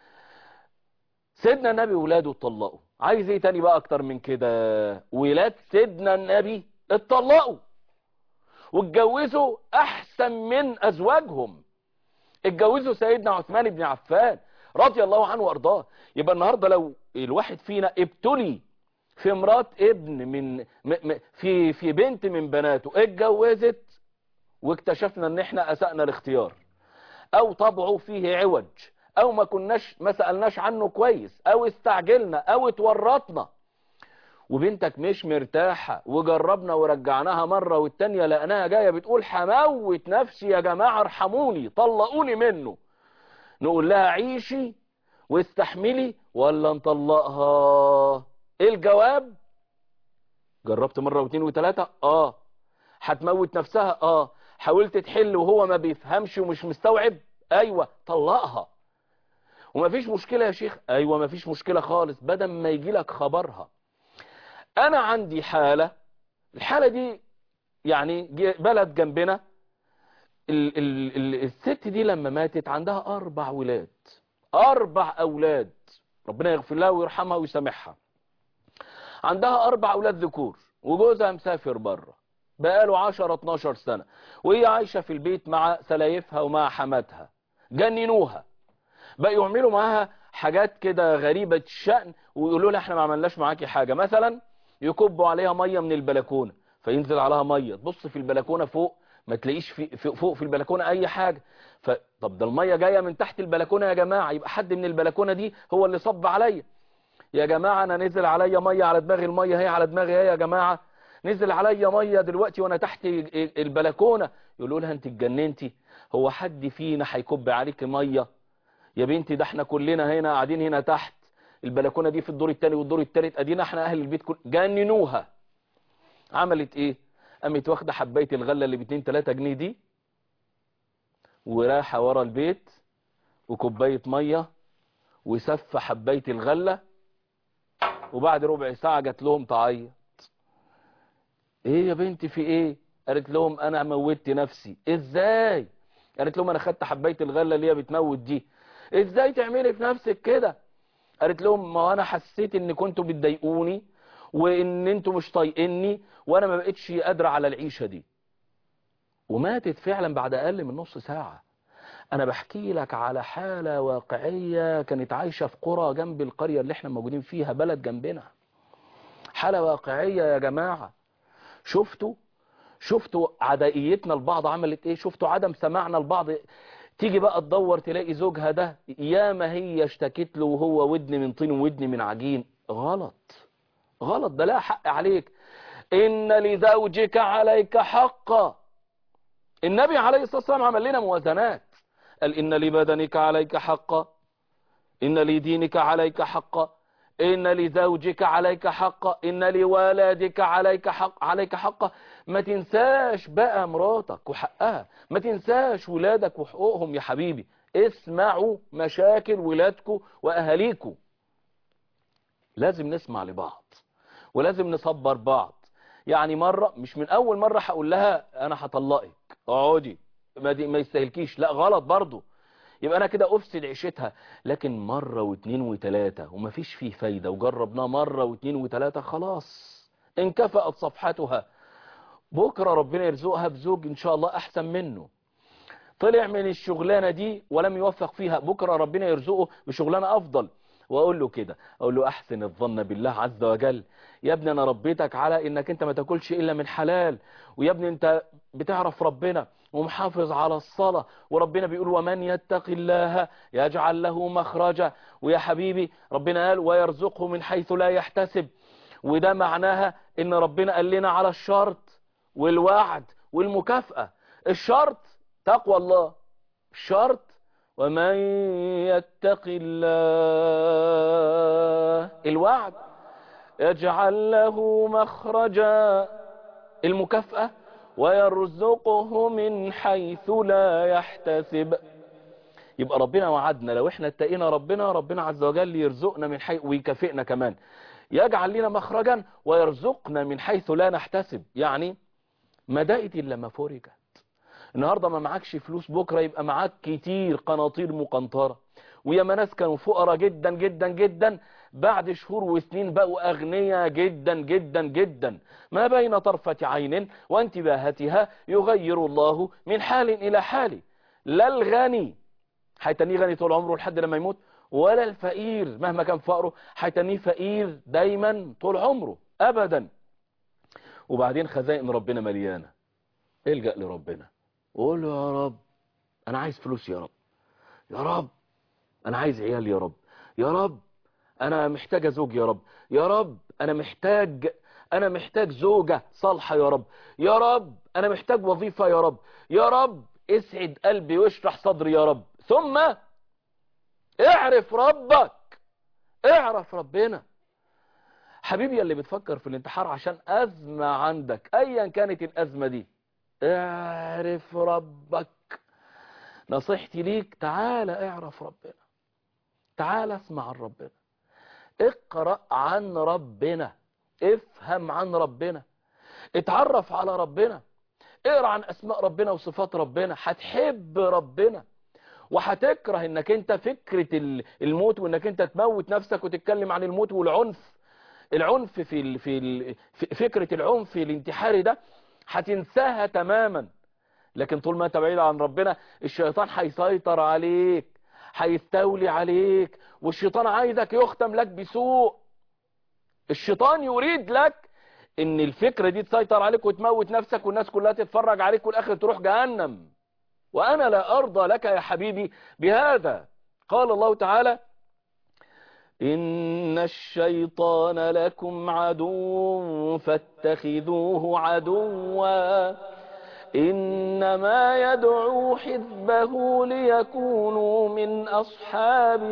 سيدنا النبي ولاده اتطلقوا عايز ايه تاني بقى اكتر من كده ولاد سيدنا النبي اتطلقوا واتجوزوا احسن من ازواجهم اتجوزوا سيدنا عثمان بن عفان رضي الله عنه وارضاه يبقى النهارده لو الواحد فينا ابتلي في مرات ابن من م م في في بنت من بناته اتجوزت واكتشفنا ان احنا اسأنا الاختيار او طبعه فيه عوج او ما كناش ما سألناش عنه كويس او استعجلنا او اتورطنا وبنتك مش مرتاحة وجربنا ورجعناها مرة والتانية لقناها جاية بتقول حموت نفسي يا جماعة ارحموني طلقوني منه نقول لها عيشي واستحملي ولا نطلقها ايه الجواب جربت مرة واثنين وثلاثة اه هتموت نفسها اه حاولت تحل وهو ما بيفهمش ومش مستوعب ايوه طلقها ومفيش مشكلة يا شيخ ايوه مفيش مشكلة خالص بدل ما يجي لك خبرها انا عندي حالة الحالة دي يعني بلد جنبنا ال ال ال الست دي لما ماتت عندها اربع ولاد اربع اولاد ربنا يغفر لها ويرحمها ويسامحها عندها اربع اولاد ذكور وجوزها مسافر بره بقاله 10 12 سنة وهي عايشة في البيت مع سلايفها ومع حماتها جننوها بقوا يعملوا معاها حاجات كده غريبة الشأن ويقولوا لها احنا ما عملناش معاكي حاجة مثلا يكبوا عليها مية من البلكونة فينزل عليها مية تبص في البلكونة فوق ما تلاقيش في فوق في البلكونة اي حاجة ف... طب ده المية جاية من تحت البلكونة يا جماعة يبقى حد من البلكونة دي هو اللي صب عليا يا جماعة انا نزل عليا مية على دماغي المية هي على دماغي هي يا جماعة نزل عليا مية دلوقتي وانا تحت البلكونة يقولوا لها انت اتجننتي هو حد فينا هيكب عليك مية يا بنتي ده احنا كلنا هنا قاعدين هنا تحت البلكونة دي في الدور الثاني والدور الثالث ادينا احنا اهل البيت كل جننوها عملت ايه قامت واخده حبايه الغله اللي ب 2 3 جنيه دي ورايحه ورا البيت وكوبايه ميه وسف حبايه الغله وبعد ربع ساعه جت لهم تعيط ايه يا بنتي في ايه قالت لهم انا موتت نفسي ازاي قالت لهم انا خدت حبايه الغله اللي هي بتموت دي ازاي تعملي في نفسك كده قالت لهم ما انا حسيت ان كنتوا بتضايقوني وان انتوا مش طايقيني وانا ما بقتش قادره على العيشه دي وماتت فعلا بعد اقل من نص ساعه انا بحكي لك على حاله واقعيه كانت عايشه في قرى جنب القريه اللي احنا موجودين فيها بلد جنبنا حاله واقعيه يا جماعه شفتوا شفتوا عدائيتنا لبعض عملت ايه شفتوا عدم سماعنا لبعض تيجي بقى تدور تلاقي زوجها ده يا ما هي اشتكت له وهو ودن من طين وودن من عجين غلط غلط ده لا حق عليك ان لزوجك عليك حقا النبي عليه الصلاة والسلام عمل لنا موازنات قال ان لبدنك عليك حقا ان لدينك عليك حقا ان لزوجك عليك حقا ان لولادك عليك حق عليك حقا ما تنساش بقى مراتك وحقها ما تنساش ولادك وحقوقهم يا حبيبي اسمعوا مشاكل ولادكم واهاليكم لازم نسمع لبعض ولازم نصبر بعض يعني مرة مش من اول مرة هقول لها انا هطلقك اقعدي ما, دي ما يستاهلكيش لا غلط برضه يبقى انا كده افسد عيشتها لكن مرة واثنين وثلاثة ومفيش فيه فايدة وجربناه مرة واثنين وثلاثة خلاص انكفأت صفحتها بكرة ربنا يرزقها بزوج ان شاء الله احسن منه طلع من الشغلانة دي ولم يوفق فيها بكرة ربنا يرزقه بشغلانة افضل واقول له كده اقول له احسن الظن بالله عز وجل يا ابني انا ربيتك على انك انت ما تاكلش الا من حلال ويا ابني انت بتعرف ربنا ومحافظ على الصلاة وربنا بيقول ومن يتق الله يجعل له مخرجا ويا حبيبي ربنا قال ويرزقه من حيث لا يحتسب وده معناها ان ربنا قال لنا على الشرط والوعد والمكافأة الشرط تقوى الله الشرط ومن يتق الله الوعد يجعل له مخرجا المكافأة ويرزقه من حيث لا يحتسب يبقى ربنا وعدنا لو احنا اتقينا ربنا ربنا عز وجل يرزقنا من حيث ويكافئنا كمان يجعل لنا مخرجا ويرزقنا من حيث لا نحتسب يعني ما دقت الا ما فرجت النهارده ما معكش فلوس بكره يبقى معاك كتير قناطير مقنطره وياما ناس كانوا فقراء جدا جدا جدا بعد شهور وسنين بقوا أغنياء جدا جدا جدا ما بين طرفة عين وانتباهتها يغير الله من حال إلى حال لا الغني هيتنيه غني طول عمره لحد لما يموت ولا الفقير مهما كان فقره هيتنيه فقير دايما طول عمره أبدا وبعدين خزائن ربنا مليانة الجأ لربنا وقول له يا رب أنا عايز فلوس يا رب يا رب أنا عايز عيال يا رب يا رب انا محتاج زوج يا رب يا رب انا محتاج انا محتاج زوجة صالحة يا رب يا رب انا محتاج وظيفة يا رب يا رب اسعد قلبي واشرح صدري يا رب ثم اعرف ربك اعرف ربنا حبيبي اللي بتفكر في الانتحار عشان ازمة عندك ايا كانت الازمة دي اعرف ربك نصيحتي ليك تعالى اعرف ربنا تعالى اسمع عن ربنا اقرأ عن ربنا افهم عن ربنا اتعرف على ربنا اقرأ عن اسماء ربنا وصفات ربنا هتحب ربنا وهتكره انك انت فكرة الموت وانك انت تموت نفسك وتتكلم عن الموت والعنف العنف في ال في ال فكرة العنف الانتحاري ده هتنساها تماما لكن طول ما انت بعيد عن ربنا الشيطان هيسيطر عليك هيستولي عليك والشيطان عايزك يختم لك بسوء الشيطان يريد لك ان الفكرة دي تسيطر عليك وتموت نفسك والناس كلها تتفرج عليك والاخر تروح جهنم وانا لا ارضى لك يا حبيبي بهذا قال الله تعالى إن الشيطان لكم عدو فاتخذوه عدوا إنما يدعو حزبه ليكونوا من أصحاب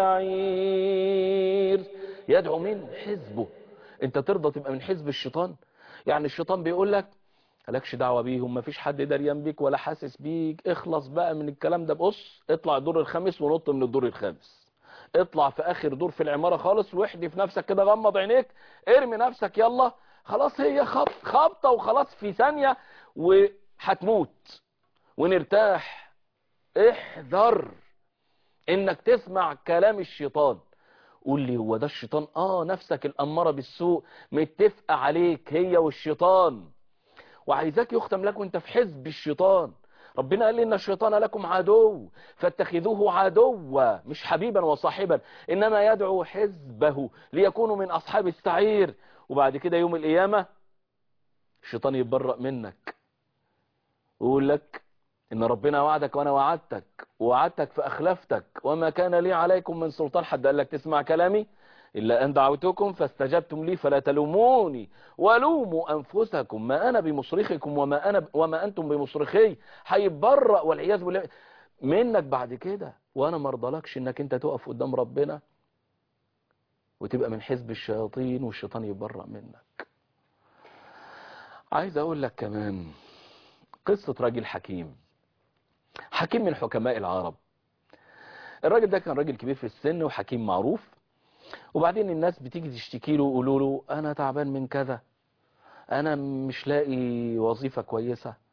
السعير يدعو من حزبه انت ترضى تبقى من حزب الشيطان يعني الشيطان بيقول لك مالكش دعوة بيهم مفيش حد دريان بيك ولا حاسس بيك اخلص بقى من الكلام ده بص اطلع الدور الخامس ونط من الدور الخامس اطلع في اخر دور في العمارة خالص واحدف نفسك كده غمض عينيك ارمي نفسك يلا خلاص هي خبط خبطة وخلاص في ثانية وهتموت ونرتاح احذر انك تسمع كلام الشيطان قول لي هو ده الشيطان اه نفسك الامارة بالسوء متفقة عليك هي والشيطان وعايزاك يختم لك وانت في حزب الشيطان ربنا قال لي ان الشيطان لكم عدو فاتخذوه عدوا مش حبيبا وصاحبا انما يدعو حزبه ليكونوا من اصحاب السعير وبعد كده يوم القيامة الشيطان يتبرأ منك ويقول لك ان ربنا وعدك وانا وعدتك ووعدتك فاخلفتك وما كان لي عليكم من سلطان حد قال لك تسمع كلامي إلا أن دعوتكم فاستجبتم لي فلا تلوموني ولوموا أنفسكم ما أنا بمصرخكم وما, أنا وما أنتم بمصرخي هيتبرأ والعياذ بالله منك بعد كده وأنا مرضلكش إنك أنت تقف قدام ربنا وتبقى من حزب الشياطين والشيطان يتبرأ منك عايز أقول لك كمان قصة راجل حكيم حكيم من حكماء العرب الراجل ده كان راجل كبير في السن وحكيم معروف وبعدين الناس بتيجي تشتكي له ويقولوا له انا تعبان من كذا انا مش لاقي وظيفة كويسة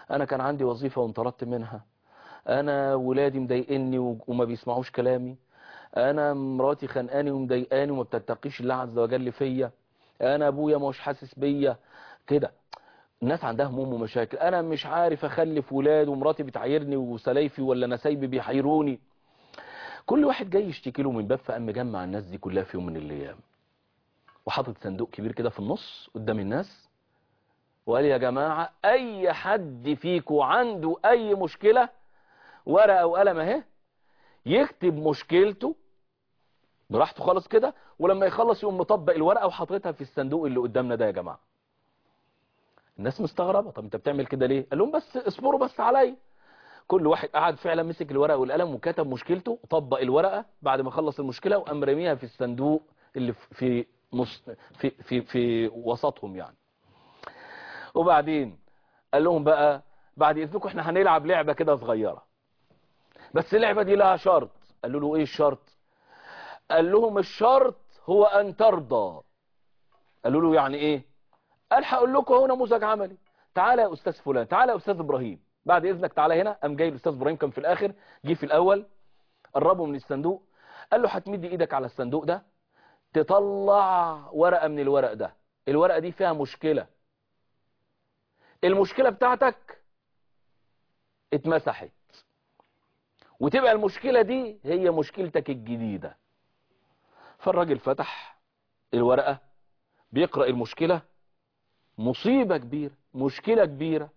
انا كان عندي وظيفة وانطردت منها انا ولادي مضايقني و- وما بيسمعوش كلامي انا مراتي خانقاني ومضايقاني وما بتتقيش الله عز وجل فيا انا ابويا مش حاسس بيا كده الناس عندها هموم ومشاكل انا مش عارف اخلف ولاد ومراتي بتعايرني وسلايفي ولا نسايبي بيحيروني كل واحد جاي يشتكي له من باب فقام مجمع الناس دي كلها في يوم من الايام وحاطط صندوق كبير كده في النص قدام الناس وقال يا جماعة اي حد فيكم عنده اي مشكلة ورقة وقلم اهي يكتب مشكلته براحته خالص كده ولما يخلص يقوم مطبق الورقة وحاططها في الصندوق اللي قدامنا ده يا جماعة الناس مستغربة طب انت بتعمل كده ليه قال لهم بس اصبروا بس عليا كل واحد قعد فعلا مسك الورقة والقلم وكتب مشكلته وطبق الورقة بعد ما خلص المشكلة وقام رميها في الصندوق اللي في نص في في في وسطهم يعني وبعدين قال لهم بقى بعد اذنكم احنا هنلعب لعبة كده صغيرة بس اللعبة دي لها شرط قالوا له ايه الشرط قال لهم الشرط هو ان ترضى قالوا له يعني ايه قال هقول لكم هو نموذج عملي تعالى يا استاذ فلان تعالى يا استاذ ابراهيم بعد اذنك تعالى هنا قام جاي الاستاذ ابراهيم كان في الاخر جه في الاول قربه من الصندوق قال له هتمد ايدك على الصندوق ده تطلع ورقة من الورق ده الورقة دي فيها مشكلة المشكلة بتاعتك اتمسحت وتبقى المشكلة دي هي مشكلتك الجديدة فالراجل فتح الورقة بيقرأ المشكلة مصيبة كبيرة مشكلة كبيرة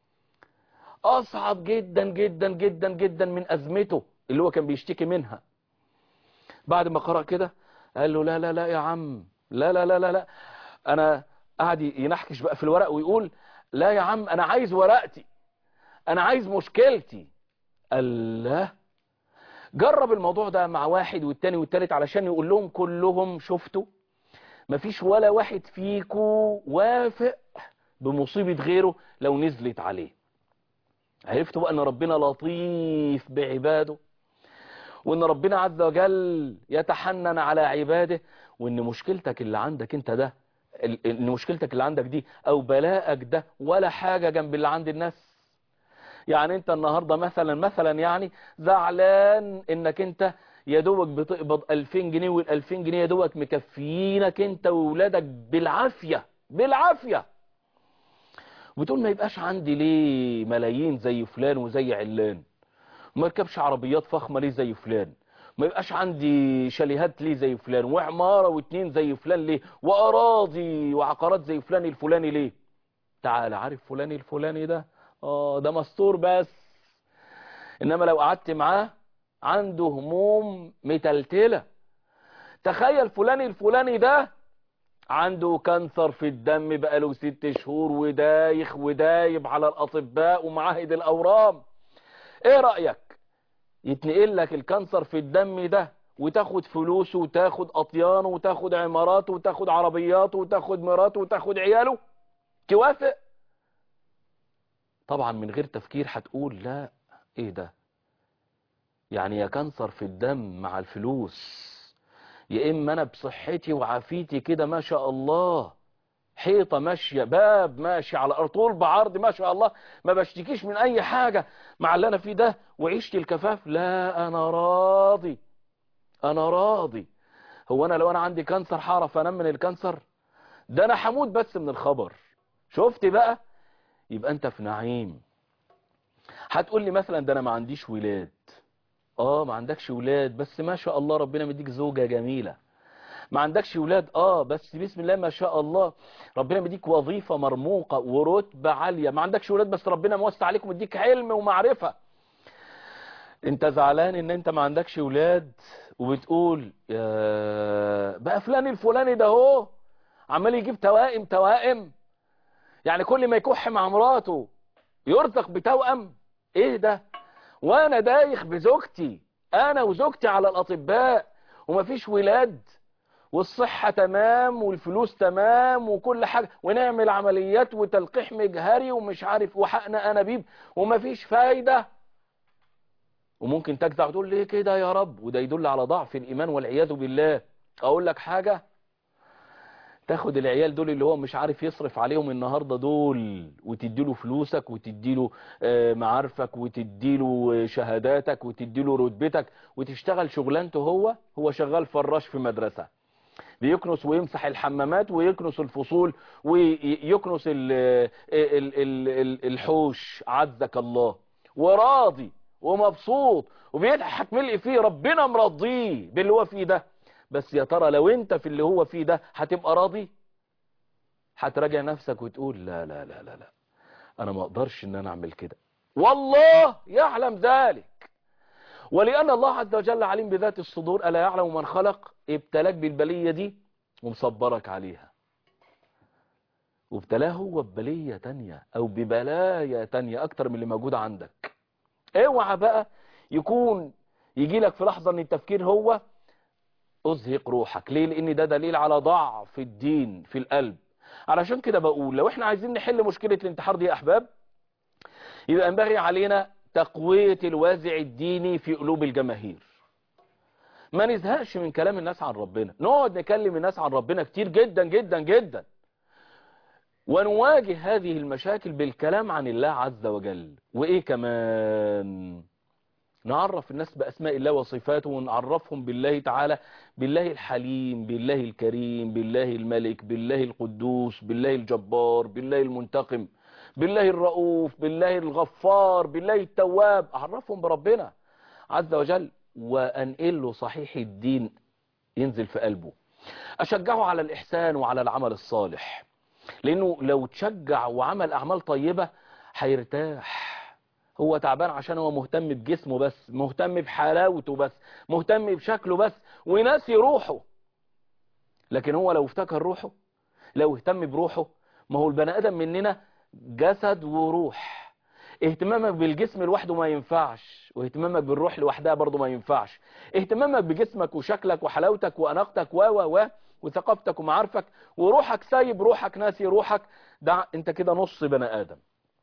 أصعب جدا جدا جدا جدا من أزمته اللي هو كان بيشتكي منها بعد ما قرأ كده قال له لا لا لا يا عم لا لا لا لا لا أنا قعد ينحكش بقى في الورق ويقول لا يا عم أنا عايز ورقتي أنا عايز مشكلتي الله جرب الموضوع ده مع واحد والتاني والتالت علشان يقول لهم كلهم شفتوا مفيش ولا واحد فيكو وافق بمصيبة غيره لو نزلت عليه عرفتوا بقى ان ربنا لطيف بعباده وان ربنا عز وجل يتحنن على عباده وان مشكلتك اللي عندك انت ده ال- ان مشكلتك اللي عندك دي او بلاءك ده ولا حاجة جنب اللي عند الناس يعني انت النهاردة مثلا مثلا يعني زعلان انك انت يا دوبك بتقبض 2000 جنيه وال 2000 جنيه يا دوبك مكفيينك انت وولادك بالعافية بالعافية بتقول ما يبقاش عندي ليه ملايين زي فلان وزي علان ما يركبش عربيات فخمة ليه زي فلان ما يبقاش عندي شاليهات ليه زي فلان وعمارة واتنين زي فلان ليه وأراضي وعقارات زي فلان الفلاني ليه تعال عارف فلان الفلاني ده اه ده مستور بس انما لو قعدت معاه عنده هموم متلتلة تخيل فلان الفلاني ده عنده كانسر في الدم بقاله ست شهور ودايخ ودايب على الأطباء ومعاهد الأورام ايه رأيك يتنقل لك الكانسر في الدم ده وتاخد فلوسه وتاخد أطيانه وتاخد عماراته وتاخد عربياته وتاخد مراته وتاخد عياله توافق طبعا من غير تفكير هتقول لا ايه ده يعني يا كانسر في الدم مع الفلوس يا اما انا بصحتي وعافيتي كده ما شاء الله حيطة ماشية باب ماشي على الأرض طول بعرض ما شاء الله ما بشتكيش من أي حاجة مع اللي أنا فيه ده وعيشتي الكفاف لا أنا راضي أنا راضي هو أنا لو أنا عندي كانسر هعرف أنام من الكانسر ده أنا هموت بس من الخبر شفت بقى يبقى أنت في نعيم هتقول لي مثلا ده أنا ما عنديش ولاد اه ما عندكش ولاد بس ما شاء الله ربنا مديك زوجة جميلة ما عندكش ولاد اه بس بسم الله ما شاء الله ربنا مديك وظيفة مرموقة ورتبة عالية ما عندكش ولاد بس ربنا موسع عليك ومديك علم ومعرفة انت زعلان ان انت ما عندكش ولاد وبتقول يا بقى فلان الفلاني ده هو عمال يجيب توائم توائم يعني كل ما يكح مع مراته يرزق بتوأم ايه ده وانا دايخ بزوجتي انا وزوجتي على الاطباء ومفيش ولاد والصحة تمام والفلوس تمام وكل حاجة ونعمل عمليات وتلقيح مجهري ومش عارف وحقن انابيب ومفيش فايدة وممكن تجزع وتقول ليه كده يا رب وده يدل على ضعف الايمان والعياذ بالله اقول لك حاجة تاخد العيال دول اللي هو مش عارف يصرف عليهم النهاردة دول وتديله فلوسك وتديله آه، معارفك وتديله شهاداتك وتديله رتبتك وتشتغل شغلانته هو هو شغال فراش في مدرسة بيكنس ويمسح الحمامات ويكنس الفصول ويكنس ال ال ال ال الحوش عزك الله وراضي ومبسوط وبيضحك ملء فيه ربنا مرضيه باللي هو فيه ده بس يا ترى لو انت في اللي هو فيه ده هتبقى راضي هتراجع نفسك وتقول لا لا لا لا لا انا ما اقدرش ان انا اعمل كده والله يعلم ذلك ولأن الله عز وجل عليم بذات الصدور ألا يعلم من خلق ابتلاك بالبلية دي ومصبرك عليها وابتلاه هو ببلية تانية أو ببلايا تانية أكتر من اللي موجود عندك اوعى بقى يكون يجي لك في لحظة ان التفكير هو ازهق روحك ليه لان ده دليل على ضعف الدين في القلب علشان كده بقول لو احنا عايزين نحل مشكلة الانتحار دي يا احباب يبقى ينبغي علينا تقوية الوازع الديني في قلوب الجماهير ما نزهقش من كلام الناس عن ربنا نقعد نكلم الناس عن ربنا كتير جدا جدا جدا ونواجه هذه المشاكل بالكلام عن الله عز وجل وإيه كمان نعرف الناس بأسماء الله وصفاته ونعرفهم بالله تعالى بالله الحليم بالله الكريم بالله الملك بالله القدوس بالله الجبار بالله المنتقم بالله الرؤوف بالله الغفار بالله التواب أعرفهم بربنا عز وجل وأنقل له صحيح الدين ينزل في قلبه أشجعه على الإحسان وعلى العمل الصالح لأنه لو تشجع وعمل أعمال طيبة هيرتاح هو تعبان عشان هو مهتم بجسمه بس مهتم بحلاوته بس مهتم بشكله بس وناسي روحه لكن هو لو افتكر روحه لو اهتم بروحه ما هو البني آدم مننا جسد وروح اهتمامك بالجسم لوحده ما ينفعش واهتمامك بالروح لوحدها برضه ما ينفعش اهتمامك بجسمك وشكلك وحلاوتك وأناقتك و و و وثقافتك ومعارفك وروحك سايب روحك ناسي روحك ده انت كده نص بني آدم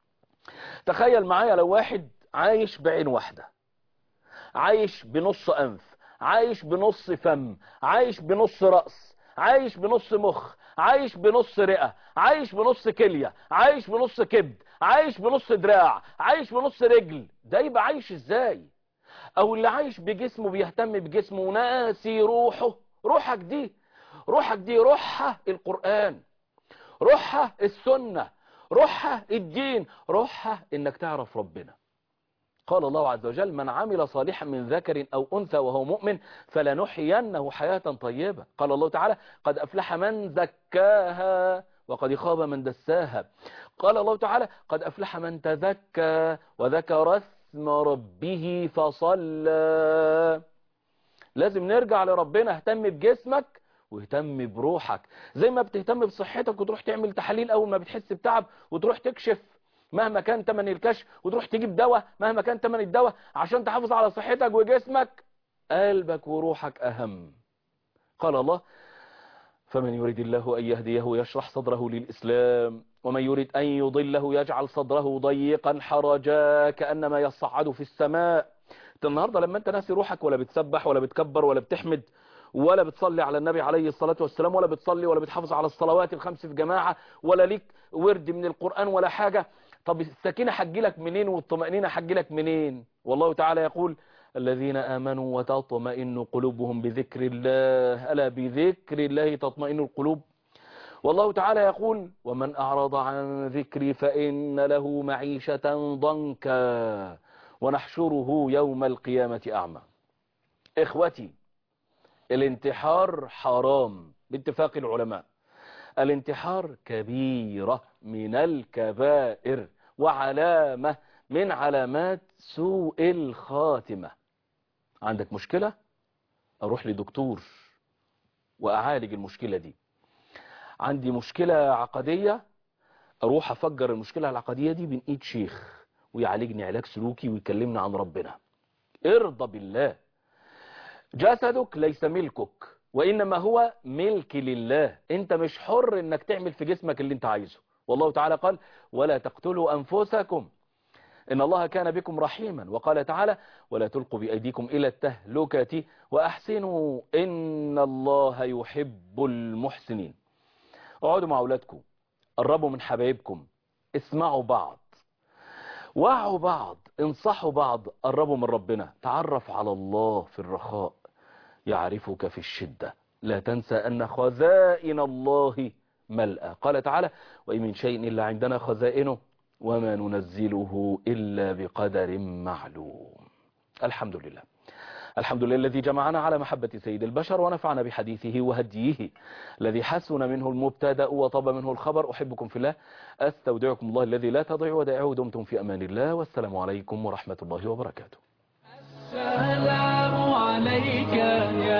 تخيل معايا لو واحد عايش بعين واحدة عايش بنص أنف عايش بنص فم عايش بنص رأس عايش بنص مخ عايش بنص رئة عايش بنص كلية عايش بنص كبد عايش بنص دراع عايش بنص رجل ده يبقى عايش ازاي او اللي عايش بجسمه بيهتم بجسمه وناسي روحه روحك دي روحك دي روحها القرآن روحها السنة روحها الدين روحها انك تعرف ربنا قال الله عز وجل من عمل صالحا من ذكر أو أنثى وهو مؤمن فلنحيينه حياة طيبة قال الله تعالى قد أفلح من زكاها وقد خاب من دساها قال الله تعالى قد أفلح من تذكى وذكر اسم ربه فصلى لازم نرجع لربنا اهتم بجسمك واهتم بروحك زي ما بتهتم بصحتك وتروح تعمل تحاليل أول ما بتحس بتعب وتروح تكشف مهما كان تمن الكشف وتروح تجيب دواء مهما كان تمن الدواء عشان تحافظ على صحتك وجسمك قلبك وروحك أهم قال الله فمن يريد الله أن يهديه يشرح صدره للإسلام ومن يريد أن يضله يجعل صدره ضيقا حرجا كأنما يصعد في السماء انت النهاردة لما انت ناسي روحك ولا بتسبح ولا بتكبر ولا بتحمد ولا بتصلي على النبي عليه الصلاة والسلام ولا بتصلي ولا بتحافظ على الصلوات الخمس في جماعة ولا ليك ورد من القرآن ولا حاجة طب السكينة حجلك منين والطمأنينة حجلك منين والله تعالى يقول الذين آمنوا وتطمئن قلوبهم بذكر الله ألا بذكر الله تطمئن القلوب والله تعالى يقول ومن أعرض عن ذكري فإن له معيشة ضنكا ونحشره يوم القيامة أعمى إخوتي الانتحار حرام باتفاق العلماء الانتحار كبيرة من الكبائر وعلامة من علامات سوء الخاتمة عندك مشكلة أروح لدكتور وأعالج المشكلة دي عندي مشكلة عقدية أروح أفجر المشكلة العقدية دي بين إيد شيخ ويعالجني علاج سلوكي ويكلمني عن ربنا ارضى بالله جسدك ليس ملكك وإنما هو ملك لله انت مش حر انك تعمل في جسمك اللي انت عايزه والله تعالى قال ولا تقتلوا أنفسكم إن الله كان بكم رحيما وقال تعالى ولا تلقوا بأيديكم إلى التهلكة وأحسنوا إن الله يحب المحسنين اقعدوا مع اولادكم قربوا من حبايبكم اسمعوا بعض وعوا بعض انصحوا بعض قربوا من ربنا تعرف على الله في الرخاء يعرفك في الشدة لا تنسى أن خزائن الله ملأى قال تعالى وإن من شيء إلا عندنا خزائنه وما ننزله إلا بقدر معلوم الحمد لله الحمد لله الذي جمعنا على محبة سيد البشر ونفعنا بحديثه وهديه الذي حسن منه المبتدا وطاب منه الخبر أحبكم في الله أستودعكم الله الذي لا تضيع ودائعه دمتم في أمان الله والسلام عليكم ورحمة الله وبركاته السلام عليك يا